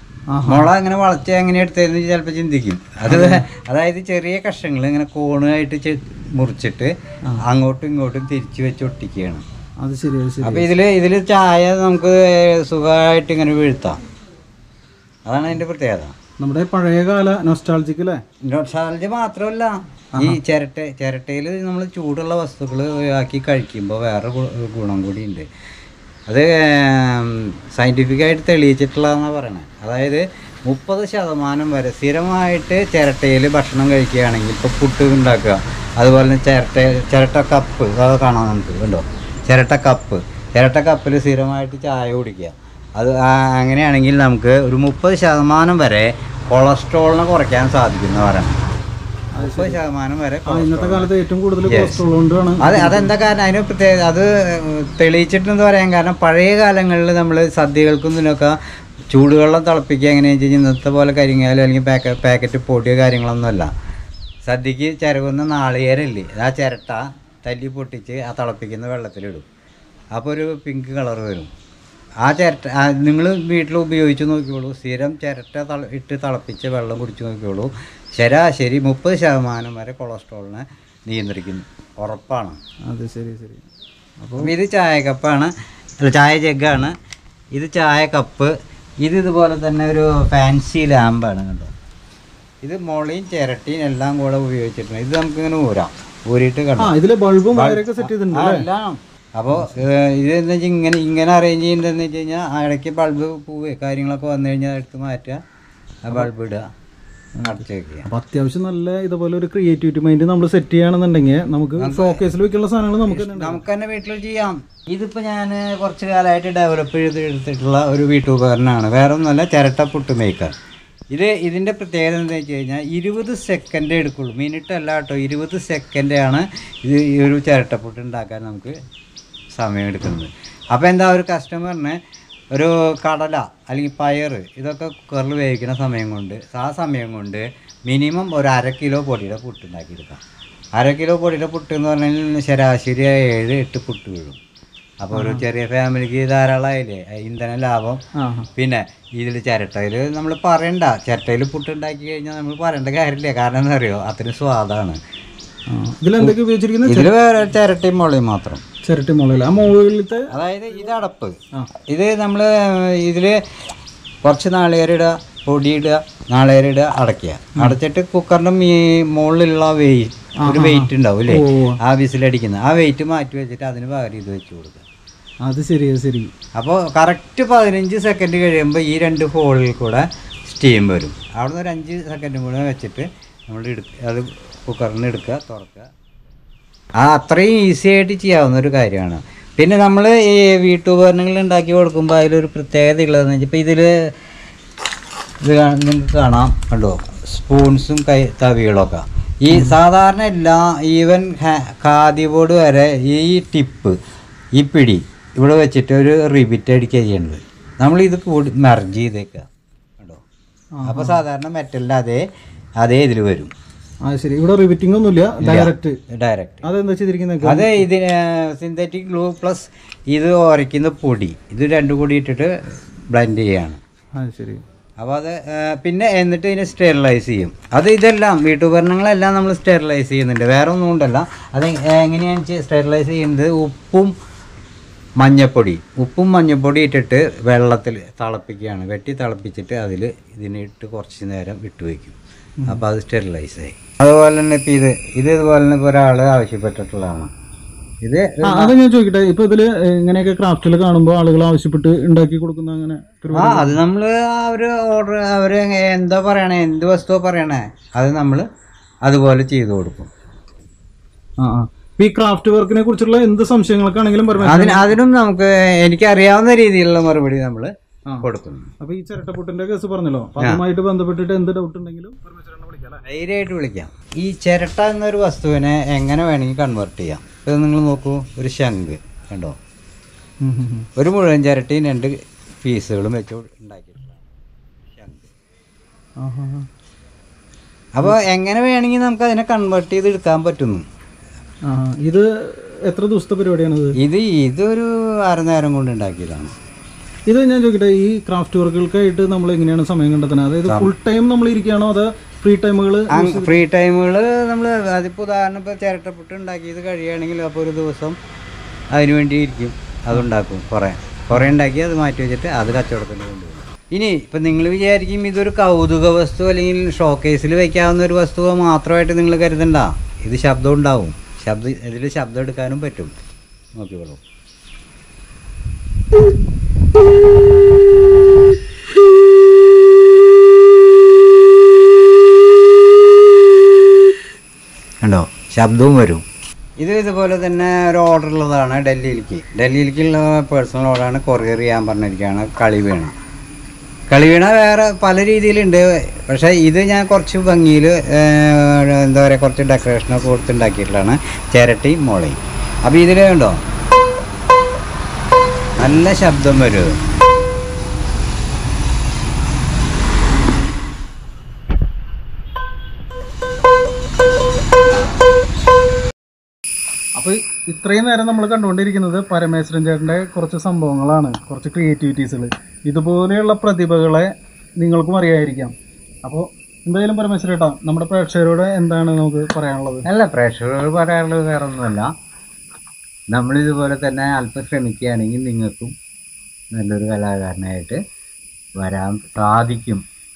മുള ഇങ്ങനെ വളച്ച് എങ്ങനെ എടുത്തതെന്ന് ചിലപ്പോൾ ചിന്തിക്കും അത് അതായത് ചെറിയ കഷ്ണങ്ങൾ ഇങ്ങനെ കോണായിട്ട് ചെ- മുറിച്ചിട്ട് അങ്ങോട്ടും ഇങ്ങോട്ടും തിരിച്ചു വെച്ച് ഒട്ടിക്കുകയാണ് അത് ശരി അത് ശരി അപ്പൊ ഇതില് ഇതില് ചായ നമുക്ക് സുഖമായിട്ട് ഇങ്ങനെ വീഴ്ത്താം അതാണ് അതിന്റെ പ്രത്യേകത നമ്മുടെ പഴയകാല നൊസ്റ്റാൾജിക് അല്ലേ നൊസ്റ്റാൾജി മാത്രമല്ല ഈ ചിരട്ട ചിരട്ടയിൽ നമ്മൾ ചൂടുള്ള വസ്തുക്കൾ ആക്കി കഴിക്കുമ്പോൾ വേറെ ഗു- ഗുണം കൂടി ഉണ്ട് അത് സയൻറ്റിഫിക്കായിട്ട് തെളിയിച്ചിട്ടുള്ളതെന്നാണ് പറയണത് അതായത് മുപ്പത് ശതമാനം വരെ സ്ഥിരമായിട്ട് ചിരട്ടയിൽ ഭക്ഷണം കഴിക്കുകയാണെങ്കിൽ ഇപ്പോൾ പുട്ട് ഉണ്ടാക്കുക അതുപോലെ തന്നെ ചിരട്ട ചിരട്ട കപ്പ് അത് കാണാം നമുക്ക് കണ്ടോ ചിരട്ട കപ്പ് ചിരട്ട കപ്പിൽ സ്ഥിരമായിട്ട് ചായ കുടിക്കുക അത് ആ- അങ്ങനെയാണെങ്കിൽ നമുക്ക് ഒരു മുപ്പത് ശതമാനം വരെ കൊളസ്ട്രോളിനെ കുറയ്ക്കാൻ സാധിക്കുന്ന പറയണം മുപ്പത് ശതമാനം വരെ ആ ഇന്നത്തെ കൊളസ്ട്രോൾ കാലത്ത് ഏറ്റവും കൂടുതൽ Yes. കൊളസ്ട്രോൾ കൊണ്ടാണ് അതെ അതെന്താ കാരണം അതിന് പ്രത്യേക അത് തെളിയിച്ചിട്ടെന്ന് പറയാൻ കാരണം പഴയ കാലങ്ങളിൽ നമ്മൾ സദ്യകൾക്കും ഇതിനൊക്കെ ചൂടുവെള്ളം തിളപ്പിക്കുക എങ്ങനെയാണെന്ന് വെച്ച് കഴിഞ്ഞാൽ ഇന്നത്തെ പോലെ കരിങ്ങാലോ അല്ലെങ്കിൽ പാക്ക പാക്കറ്റ് പൊടിയോ കാര്യങ്ങളൊന്നുമല്ല സദ്യക്ക് ചിരകുന്ന നാളികേരമില്ലേ ആ ചിരട്ട തല്ലി പൊട്ടിച്ച് ആ തിളപ്പിക്കുന്ന വെള്ളത്തിലിടും അപ്പോൾ ഒരു പിങ്ക് കളർ വരും ആ ചിരട്ട നിങ്ങൾ വീട്ടിൽ ഉപയോഗിച്ച് നോക്കിക്കോളൂ സ്ഥിരം ചിരട്ട തള ഇട്ട് തിളപ്പിച്ച് വെള്ളം കുടിച്ച് നോക്കിക്കോളൂ ശരാശരി മുപ്പത് ശതമാനം വരെ കൊളസ്ട്രോളിനെ നിയന്ത്രിക്കുന്നു ഉറപ്പാണ് അതെ ശരി ശരി അപ്പോൾ ഇത് ചായ കപ്പാണ് അല്ല ചായ ജഗ്ഗാണ് ഇത് ചായ കപ്പ് ഇത് ഇതുപോലെ തന്നെ ഒരു ഫാൻസി ലാമ്പാണ് കണ്ടോ ഇത് മുളയും ചിരട്ടിയും എല്ലാം കൂടെ ഉപയോഗിച്ചിട്ടുണ്ട് ഇത് നമുക്കിങ്ങനെ ഊരാം ഊരിയിട്ട് കണ്ടു ആ ഇതില് ബൾബും വയറൊക്കെ സെറ്റ് ചെയ്തിട്ടുണ്ട് അല്ലേ എല്ലാം അപ്പോൾ ഇത് എന്താ വെച്ചാൽ ഇങ്ങനെ ഇങ്ങനെ അറേഞ്ച് ചെയ്യേണ്ടതെന്ന് വെച്ച് കഴിഞ്ഞാൽ ഇടയ്ക്ക് ബൾബ് പൂവ് കാര്യങ്ങളൊക്കെ വന്നു കഴിഞ്ഞാൽ എടുത്ത് മാറ്റുക ആ ബൾബ് ഇടുക അടച്ചു വെക്കുക അപ്പൊ അത്യാവശ്യം നല്ല ഇതുപോലെ ഒരു ക്രിയേറ്റിവിറ്റി മൈൻഡ് നമ്മൾ സെറ്റ് ചെയ്യുകയാണെന്നുണ്ടെങ്കിൽ നമുക്ക് ഷോക്കേസിൽ വെക്കാനുള്ള സാധനങ്ങൾ നമുക്ക് തന്നെ ഉണ്ടാവും. നമുക്ക് തന്നെ വീട്ടിൽ ചെയ്യാം ഇതിപ്പോൾ ഞാൻ കുറച്ച് കാലമായിട്ട് ഡെവലപ്പ് ചെയ്ത് എടുത്തിട്ടുള്ള ഒരു വീട്ടുപകരണമാണ് വേറെ ഒന്നുമല്ല ചിരട്ട പുട്ട് മേക്കർ ഇത് ഇതിൻ്റെ പ്രത്യേകത എന്താ വെച്ച് കഴിഞ്ഞാൽ ഇരുപത് സെക്കൻഡേ എടുക്കുള്ളൂ മിനിറ്റ് അല്ല കേട്ടോ ഇരുപത് സെക്കൻഡാണ് ഇത് ഈ ഒരു ചിരട്ടപ്പുട്ട് ഉണ്ടാക്കാൻ നമുക്ക് സമയം എടുക്കുന്നത് അപ്പോൾ എന്താ ഒരു കസ്റ്റമറിന് ഒരു കടല അല്ലെങ്കിൽ പയർ ഇതൊക്കെ കുക്കറിൽ വേവിക്കുന്ന സമയം കൊണ്ട് ആ സമയം കൊണ്ട് മിനിമം ഒരു അര കിലോ പൊടിയുടെ പുട്ട് ഉണ്ടാക്കിയെടുക്കാം അര കിലോ പൊടിയുടെ പുട്ട് എന്ന് പറഞ്ഞാൽ ശരാശരി ഏഴ് എട്ട് പുട്ട് വീഴും അപ്പോൾ ഒരു ചെറിയ ഫാമിലിക്ക് ധാരാളമായില്ലേ ഇന്ധന ലാഭം ആ പിന്നെ ഇതിൽ ചിരട്ടയിൽ നമ്മൾ പറയണ്ട ചിരട്ടയിൽ പുട്ടുണ്ടാക്കി കഴിഞ്ഞാൽ നമ്മൾ പറയേണ്ട കാര്യമില്ല കാരണം എന്താ അറിയോ അത്രയും സ്വാദാണ് ആ. ഇതിലെന്തൊക്കെ ഉപയോഗിച്ചിരിക്കുന്നത് ഇതിൽ വേറെ ചിരട്ടയും മുളയും മാത്രം ചിരട്ടി മുളയിൽ ആ മുകളിലത്തെ അതായത് ഇത് അടപ്പ് ആ. ഇത് നമ്മൾ ഇതിൽ കുറച്ച് നാളികേരം ഇടുക പൊടി ഇടുക നാളികേരം ഇടുക അടയ്ക്കുക അടച്ചിട്ട് കുക്കറിൻ്റെ മീ മുകളിലുള്ള വെയിറ്റ് ഒരു വെയിറ്റ് ഉണ്ടാവും അല്ലേ ഓ. ആ വിസിലടിക്കുന്ന ആ വെയിറ്റ് മാറ്റി വെച്ചിട്ട് അതിന് പകരം ഇത് വെച്ച് കൊടുക്കുക അത് ശരി അത് ശരി അപ്പോൾ കറക്റ്റ് പതിനഞ്ച് സെക്കൻഡ് കഴിയുമ്പോൾ ഈ രണ്ട് ഹോളിൽ കൂടെ സ്റ്റീം വരും അവിടെ നിന്ന് ഒരു അഞ്ച് സെക്കൻഡും കൂടെ വെച്ചിട്ട് നമ്മൾ എടുക്കുക അത് കുക്കറിൽ നിന്ന് എടുക്കുക തുറക്കുക ആ അത്രയും ഈസി ആയിട്ട് ചെയ്യാവുന്ന ഒരു കാര്യമാണ് പിന്നെ നമ്മൾ ഈ വീട്ടുപകരണങ്ങൾ ഉണ്ടാക്കി കൊടുക്കുമ്പോൾ അതിലൊരു പ്രത്യേകത ഉള്ളതെന്ന് വെച്ചാൽ ഇപ്പോൾ ഇതിൽ ഇത് കാ- നിങ്ങൾക്ക് കാണാം കണ്ടോ സ്പൂൺസും കൈ തവികളൊക്കെ ഈ സാധാരണ എല്ലാ ഈവൻ ഖാദി ബോർഡ് വരെ ഈ ടിപ്പ് ഈ പിടി ഇവിടെ വെച്ചിട്ട് ഒരു റിബിറ്റ് അടിക്കുക ചെയ്യേണ്ടത് നമ്മൾ ഇത് കൂടി മെർജ് ചെയ്തേക്കുക കണ്ടോ അപ്പോൾ സാധാരണ മെറ്റലിൻ്റെ അതേ അതേ ഇതിൽ വരും ആ ശരി ഇവിടെ റിവിറ്റിംഗ് ഒന്നുമില്ല ഡയറക്റ്റ് ഡയറക്റ്റ് അതെന്താ ചെയ്തിരിക്കുന്നത് അത് ഇതിന് സിന്തറ്റിക് ഗ്ലൂ പ്ലസ് ഇത് ഉരയ്ക്കുന്ന പൊടി ഇത് രണ്ടും കൂടി ഇട്ടിട്ട് ബ്ലെൻഡ് ചെയ്യാണ് ആ ശരി അപ്പോൾ അത് ആ, പിന്നെ എന്നിട്ട് ഇതിനെ സ്റ്റെറിലൈസ് ചെയ്യും അത് ഇതെല്ലാം വീട്ടുപകരണങ്ങളെല്ലാം നമ്മൾ സ്റ്റെറിലൈസ് ചെയ്യുന്നുണ്ട് വേറെ ഒന്നും കൊണ്ടല്ല അത് എങ്ങനെയാണ് സ്റ്റെറിലൈസ് ചെയ്യുന്നത് ഉപ്പും മഞ്ഞപ്പൊടി ഉപ്പും മഞ്ഞപ്പൊടി ഇട്ടിട്ട് വെള്ളത്തിൽ തിളപ്പിക്കുകയാണ് വെട്ടി തിളപ്പിച്ചിട്ട് അതിൽ ഇതിനിട്ട് കുറച്ച് നേരം ഇട്ട് വയ്ക്കും അപ്പോൾ അത് സ്റ്റെറിലൈസ് ആയി അതുപോലെ തന്നെ ഇപ്പം ഇത് ഇത് ഇതുപോലെ തന്നെ ഇപ്പോൾ ഒരാൾ ആവശ്യപ്പെട്ടിട്ടുള്ളതാണ് ഇത് ആ അത് ഞാൻ ചോദിക്കട്ടെ ഇപ്പൊ ഇതില് ഇങ്ങനെയൊക്കെ ക്രാഫ്റ്റിൽ കാണുമ്പോൾ ആളുകൾ ആവശ്യപ്പെട്ട് ഉണ്ടാക്കി കൊടുക്കുന്ന അങ്ങനെ ആ അത് നമ്മൾ അവർ ഓർഡർ അവർ എന്താ പറയണേ എന്ത് വസ്തുവാ പറയണേ അത് നമ്മൾ അതുപോലെ ചെയ്തു കൊടുക്കും ആ ആ ഇപ്പൊ ഈ ക്രാഫ്റ്റ് വർക്കിനെ കുറിച്ചുള്ള എന്ത് സംശയങ്ങൾക്കാണെങ്കിലും പരമേശ്വരൻ അതിന് അതിനും നമുക്ക് എനിക്കറിയാവുന്ന രീതിയിലുള്ള മറുപടി നമ്മൾ ആ. കൊടുക്കുന്നു അപ്പൊ ഈ ചിരട്ടപ്പൊട്ടിന്റെ കേസ് പറഞ്ഞല്ലോ അപ്പൊ അതുമായിട്ട് ബന്ധപ്പെട്ടിട്ട് എന്ത് ഡൗട്ട് ഉണ്ടെങ്കിലും പരമേശ്വരനെ വിളിക്കാം അല്ലേ? ധൈര്യമായിട്ട് വിളിക്കാം ഈ ചിരട്ട എന്നൊരു വസ്തുവിനെ എങ്ങനെ വേണമെങ്കിൽ കൺവേർട്ട് ചെയ്യാം ഇത് നിങ്ങൾ നോക്കൂ ഒരു ശംഖ് കണ്ടോ ഉം ഉം ഉം. ഒരു മുഴുവൻ ചിരട്ടയും രണ്ട് പീസുകളും വെച്ച് ഉണ്ടാക്കിയിട്ടുള്ള ശംഖ് ആ, ആ, ആ. അപ്പോൾ എങ്ങനെ വേണമെങ്കിൽ നമുക്ക് അതിനെ കൺവേർട്ട് ചെയ്ത് എടുക്കാൻ പറ്റുന്നു ആ, ഇത് എത്ര ദിവസത്തെ പരിപാടിയാണിത് ഇത് ഇതൊരു അരനേരം കൊണ്ട് ഉണ്ടാക്കിയതാണ് ഇത് ഞാൻ ചോദിക്കട്ടെ ഈ ക്രാഫ്റ്റ് വർക്കുകൾക്കായിട്ട് നമ്മൾ എങ്ങനെയാണ് സമയം കണ്ടെത്തുന്നത് അതായത് ഫുൾ ടൈം നമ്മൾ ഇരിക്കുകയാണോ അതോ ഫ്രീ ടൈമുകൾ ഫ്രീ ടൈമുകൾ നമ്മൾ അതിപ്പോൾ ഉദാഹരണം ഇപ്പോൾ ചിരട്ടപ്പുട്ട് ഉണ്ടാക്കിയത് കഴിയുകയാണെങ്കിൽ അപ്പോൾ ഒരു ദിവസം അതിന് വേണ്ടി ഇരിക്കും അതുണ്ടാക്കും കുറേ കുറേ ഉണ്ടാക്കി അത് മാറ്റി വെച്ചിട്ട് അത് കച്ചവടത്തിന് കൊണ്ടുപോകും ഇനി ഇപ്പം നിങ്ങൾ വിചാരിക്കും ഇതൊരു കൗതുക വസ്തു അല്ലെങ്കിൽ ഷോക്കേസിൽ വെക്കാവുന്ന ഒരു വസ്തു മാത്രമായിട്ട് നിങ്ങൾ കരുതണ്ട ഇത് ശബ്ദം ഉണ്ടാവും ശബ്ദം ഇതിൽ ശബ്ദം എടുക്കാനും പറ്റും നോക്കിക്കോളൂ കണ്ടോ ശബ്ദവും വരും ഇത് ഇതുപോലെ തന്നെ ഒരു ഓർഡർ ഉള്ളതാണ് ഡൽഹിയിലേക്ക് ഡൽഹിയിലേക്കുള്ള പേഴ്സണൽ ഓർഡറാണ് കൊറിയർ ചെയ്യാൻ പറഞ്ഞിരിക്കുകയാണ് കളി വീണ കളി വീണ വേറെ പല രീതിയിലുണ്ട് പക്ഷേ ഇത് ഞാൻ കുറച്ച് ഭംഗിയിൽ എന്താ പറയുക കുറച്ച് ഡെക്കറേഷനൊക്കെ കൊടുത്തുണ്ടാക്കിയിട്ടുള്ളതാണ് ചിരട്ടിയും മുളയും അപ്പോൾ ഇതിൽ കണ്ടോ നല്ല ശബ്ദം വരും ഇത്. അപ്പൊ ഇത്രയും നേരം നമ്മൾ കണ്ടുകൊണ്ടിരിക്കുന്നത് പരമേശ്വരൻ ചേട്ടന്റെ കുറച്ച് സംഭവങ്ങളാണ് കുറച്ച് ക്രിയേറ്റിവിറ്റീസുകൾ ഇതുപോലെയുള്ള പ്രതിഭകളെ നിങ്ങൾക്കും അറിയായിരിക്കാം അപ്പോൾ എന്തായാലും പരമേശ്വര ചേട്ടാ നമ്മുടെ പ്രേക്ഷകരോട് എന്താണ് നമുക്ക് പറയാനുള്ളത് അല്ല പ്രേക്ഷകരോട് പറയാനുള്ളത് വേറെ ഒന്നുമല്ല നമ്മളിതുപോലെ തന്നെ അല്പം ശ്രമിക്കുകയാണെങ്കിൽ നിങ്ങൾക്കും നല്ലൊരു കലാകാരനായിട്ട് വരാൻ സാധിക്കും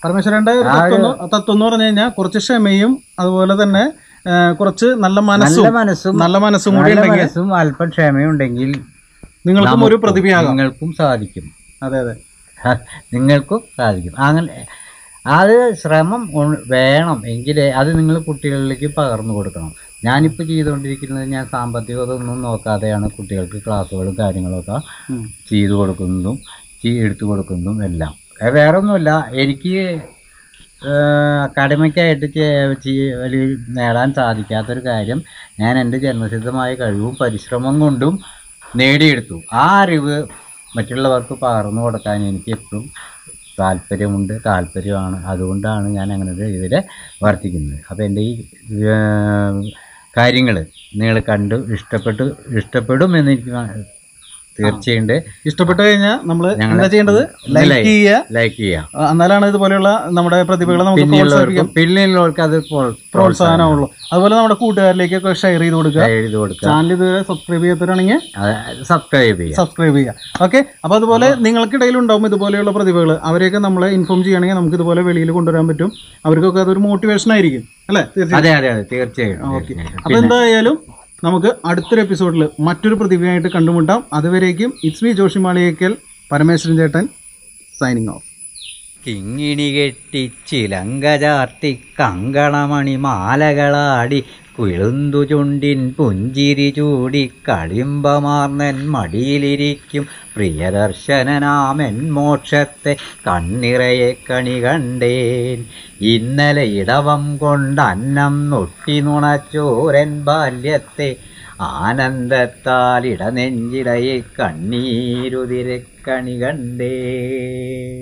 പരമേശ്വരന്റെ ഒരു തത്വം എന്ന് തത്വം എന്ന് പറഞ്ഞു കഴിഞ്ഞാൽ കുറച്ച് ക്ഷമയും അതുപോലെ തന്നെ ആ, കുറച്ച് നല്ല നല്ല മനസ്സും മനസ്സും നല്ല മനസ്സും കൂടി നല്ല ഉണ്ടെങ്കിൽ മനസ്സും അല്പം ക്ഷമയുണ്ടെങ്കിൽ നിങ്ങൾക്കും ഒരു പ്രതിഭയാകാം നിങ്ങൾക്കും സാധിക്കും അതെ അതെ നിങ്ങൾക്കും സാധിക്കും അങ്ങനെ അത് ശ്രമം ഉ- വേണം എങ്കിലേ അത് നിങ്ങൾ കുട്ടികളിലേക്ക് പകർന്നു കൊടുക്കണം ഞാനിപ്പോൾ ചെയ്തുകൊണ്ടിരിക്കുന്നത് ഞാൻ സാമ്പത്തികതൊന്നും നോക്കാതെയാണ് കുട്ടികൾക്ക് ക്ലാസ്സുകളും കാര്യങ്ങളൊക്കെ ഉം. ചെയ്തു കൊടുക്കുന്നതും ചെയ്- എടുത്തു കൊടുക്കുന്നതും എല്ലാം അത് വേറെ ഒന്നുമില്ല എനിക്ക് അക്കാഡമിക്കായിട്ട് ചെ- ചെയ്യ- ഒരു നേടാൻ സാധിക്കാത്തൊരു കാര്യം ഞാൻ എൻ്റെ ജന്മസിദ്ധമായ കഴിവും പരിശ്രമം കൊണ്ടും നേടിയെടുത്തു ആ അറിവ് മറ്റുള്ളവർക്ക് പകർന്നു കൊടുക്കാൻ എനിക്ക് എപ്പോഴും താല്പര്യമുണ്ട് താല്പര്യമാണ് അതുകൊണ്ടാണ് ഞാൻ അങ്ങനെ ഒരു ഇതിൽ വർത്തിക്കുന്നത് അപ്പോൾ എൻ്റെ ഈ കാര്യങ്ങൾ നിങ്ങൾ കണ്ട് ഇഷ്ടപ്പെട്ടു ഇഷ്ടപ്പെടും എന്ന് എനിക്ക് തീർച്ചയുണ്ട് ഇഷ്ടപ്പെട്ടു കഴിഞ്ഞാൽ നമ്മൾ ഞങ്ങളെ എന്താ ചെയ്യേണ്ടത് ഒന്ന് ലൈക്ക് like- ചെയ്യുക ലൈക്ക് ചെയ്യാം ആ, എന്നാലാണ് ഇതുപോലെയുള്ള നമ്മുടെ പ്രതിഭകളെ നമുക്ക് പ്രോത്സാഹിപ്പിക്കാം പിന്നെയുള്ളവർക്കും പിന്നെയുള്ളവർക്ക് അത് പ്രോത്സാഹനം പ്രോത്സാഹനമുള്ളൂ അതുപോലെ നമ്മുടെ കൂട്ടുകാരിലേക്കൊക്കെ ഷെയർ ചെയ്ത് കൊടുക്കുക എഴുതി കൊടുക്കുക ചാനൽ ഇതുവരെ സബ്സ്ക്രൈബ് ചെയ്യാത്തവരാണെങ്കിൽ സബ്സ്ക്രൈബ് ചെയ്യാം സബ്സ്ക്രൈബ് ചെയ്യുക ഓക്കെ അപ്പോൾ അതുപോലെ നിങ്ങൾക്കിടയിൽ ഉണ്ടാവും ഇതുപോലെയുള്ള പ്രതിഭകൾ അവരെയൊക്കെ നമ്മളെ ഇൻഫോം ചെയ്യുകയാണെങ്കിൽ നമുക്ക് ഇതുപോലെ വെളിയിൽ കൊണ്ടുവരാൻ പറ്റും അവർക്കൊക്കെ അതൊരു മോട്ടിവേഷൻ ആയിരിക്കും അല്ലേ തീർച്ചയായും അതെ അതെ അതെ തീർച്ചയായും ഓക്കെ തീർച്ചയായും. അപ്പോൾ എന്തായാലും നമുക്ക് അടുത്തൊരു എപ്പിസോഡിൽ മറ്റൊരു പ്രതിഭയായിട്ട് കണ്ടുമുട്ടാം അതുവരേക്കും ഇറ്റ്സ് മീ ജോഷി മാളിയേക്കൽ പരമേശ്വരൻ ചേട്ടൻ സൈനിങ് ഓഫ് കിങ്ങിണി കെട്ടി ചിലങ്ക ചാർത്തി കങ്കണമണി മാലകളാടി കുളുന്തു ചുണ്ടിൻ പുഞ്ചിരി ചൂടി കളിമ്പമാർന്നൻ മടിയിലിരിക്കും പ്രിയദർശനനാമൻ മോക്ഷത്തെ കണ്ണിറയെ കണി കണ്ടേൻ ഇന്നലെ ഇടവം കൊണ്ട് അന്നം നൊട്ടി നുണച്ചോരൻ ബാല്യത്തെ ആനന്ദത്താൽ ഇടനെഞ്ചിടയെ കണ്ണീരുതിരെ കണി കണ്ടേ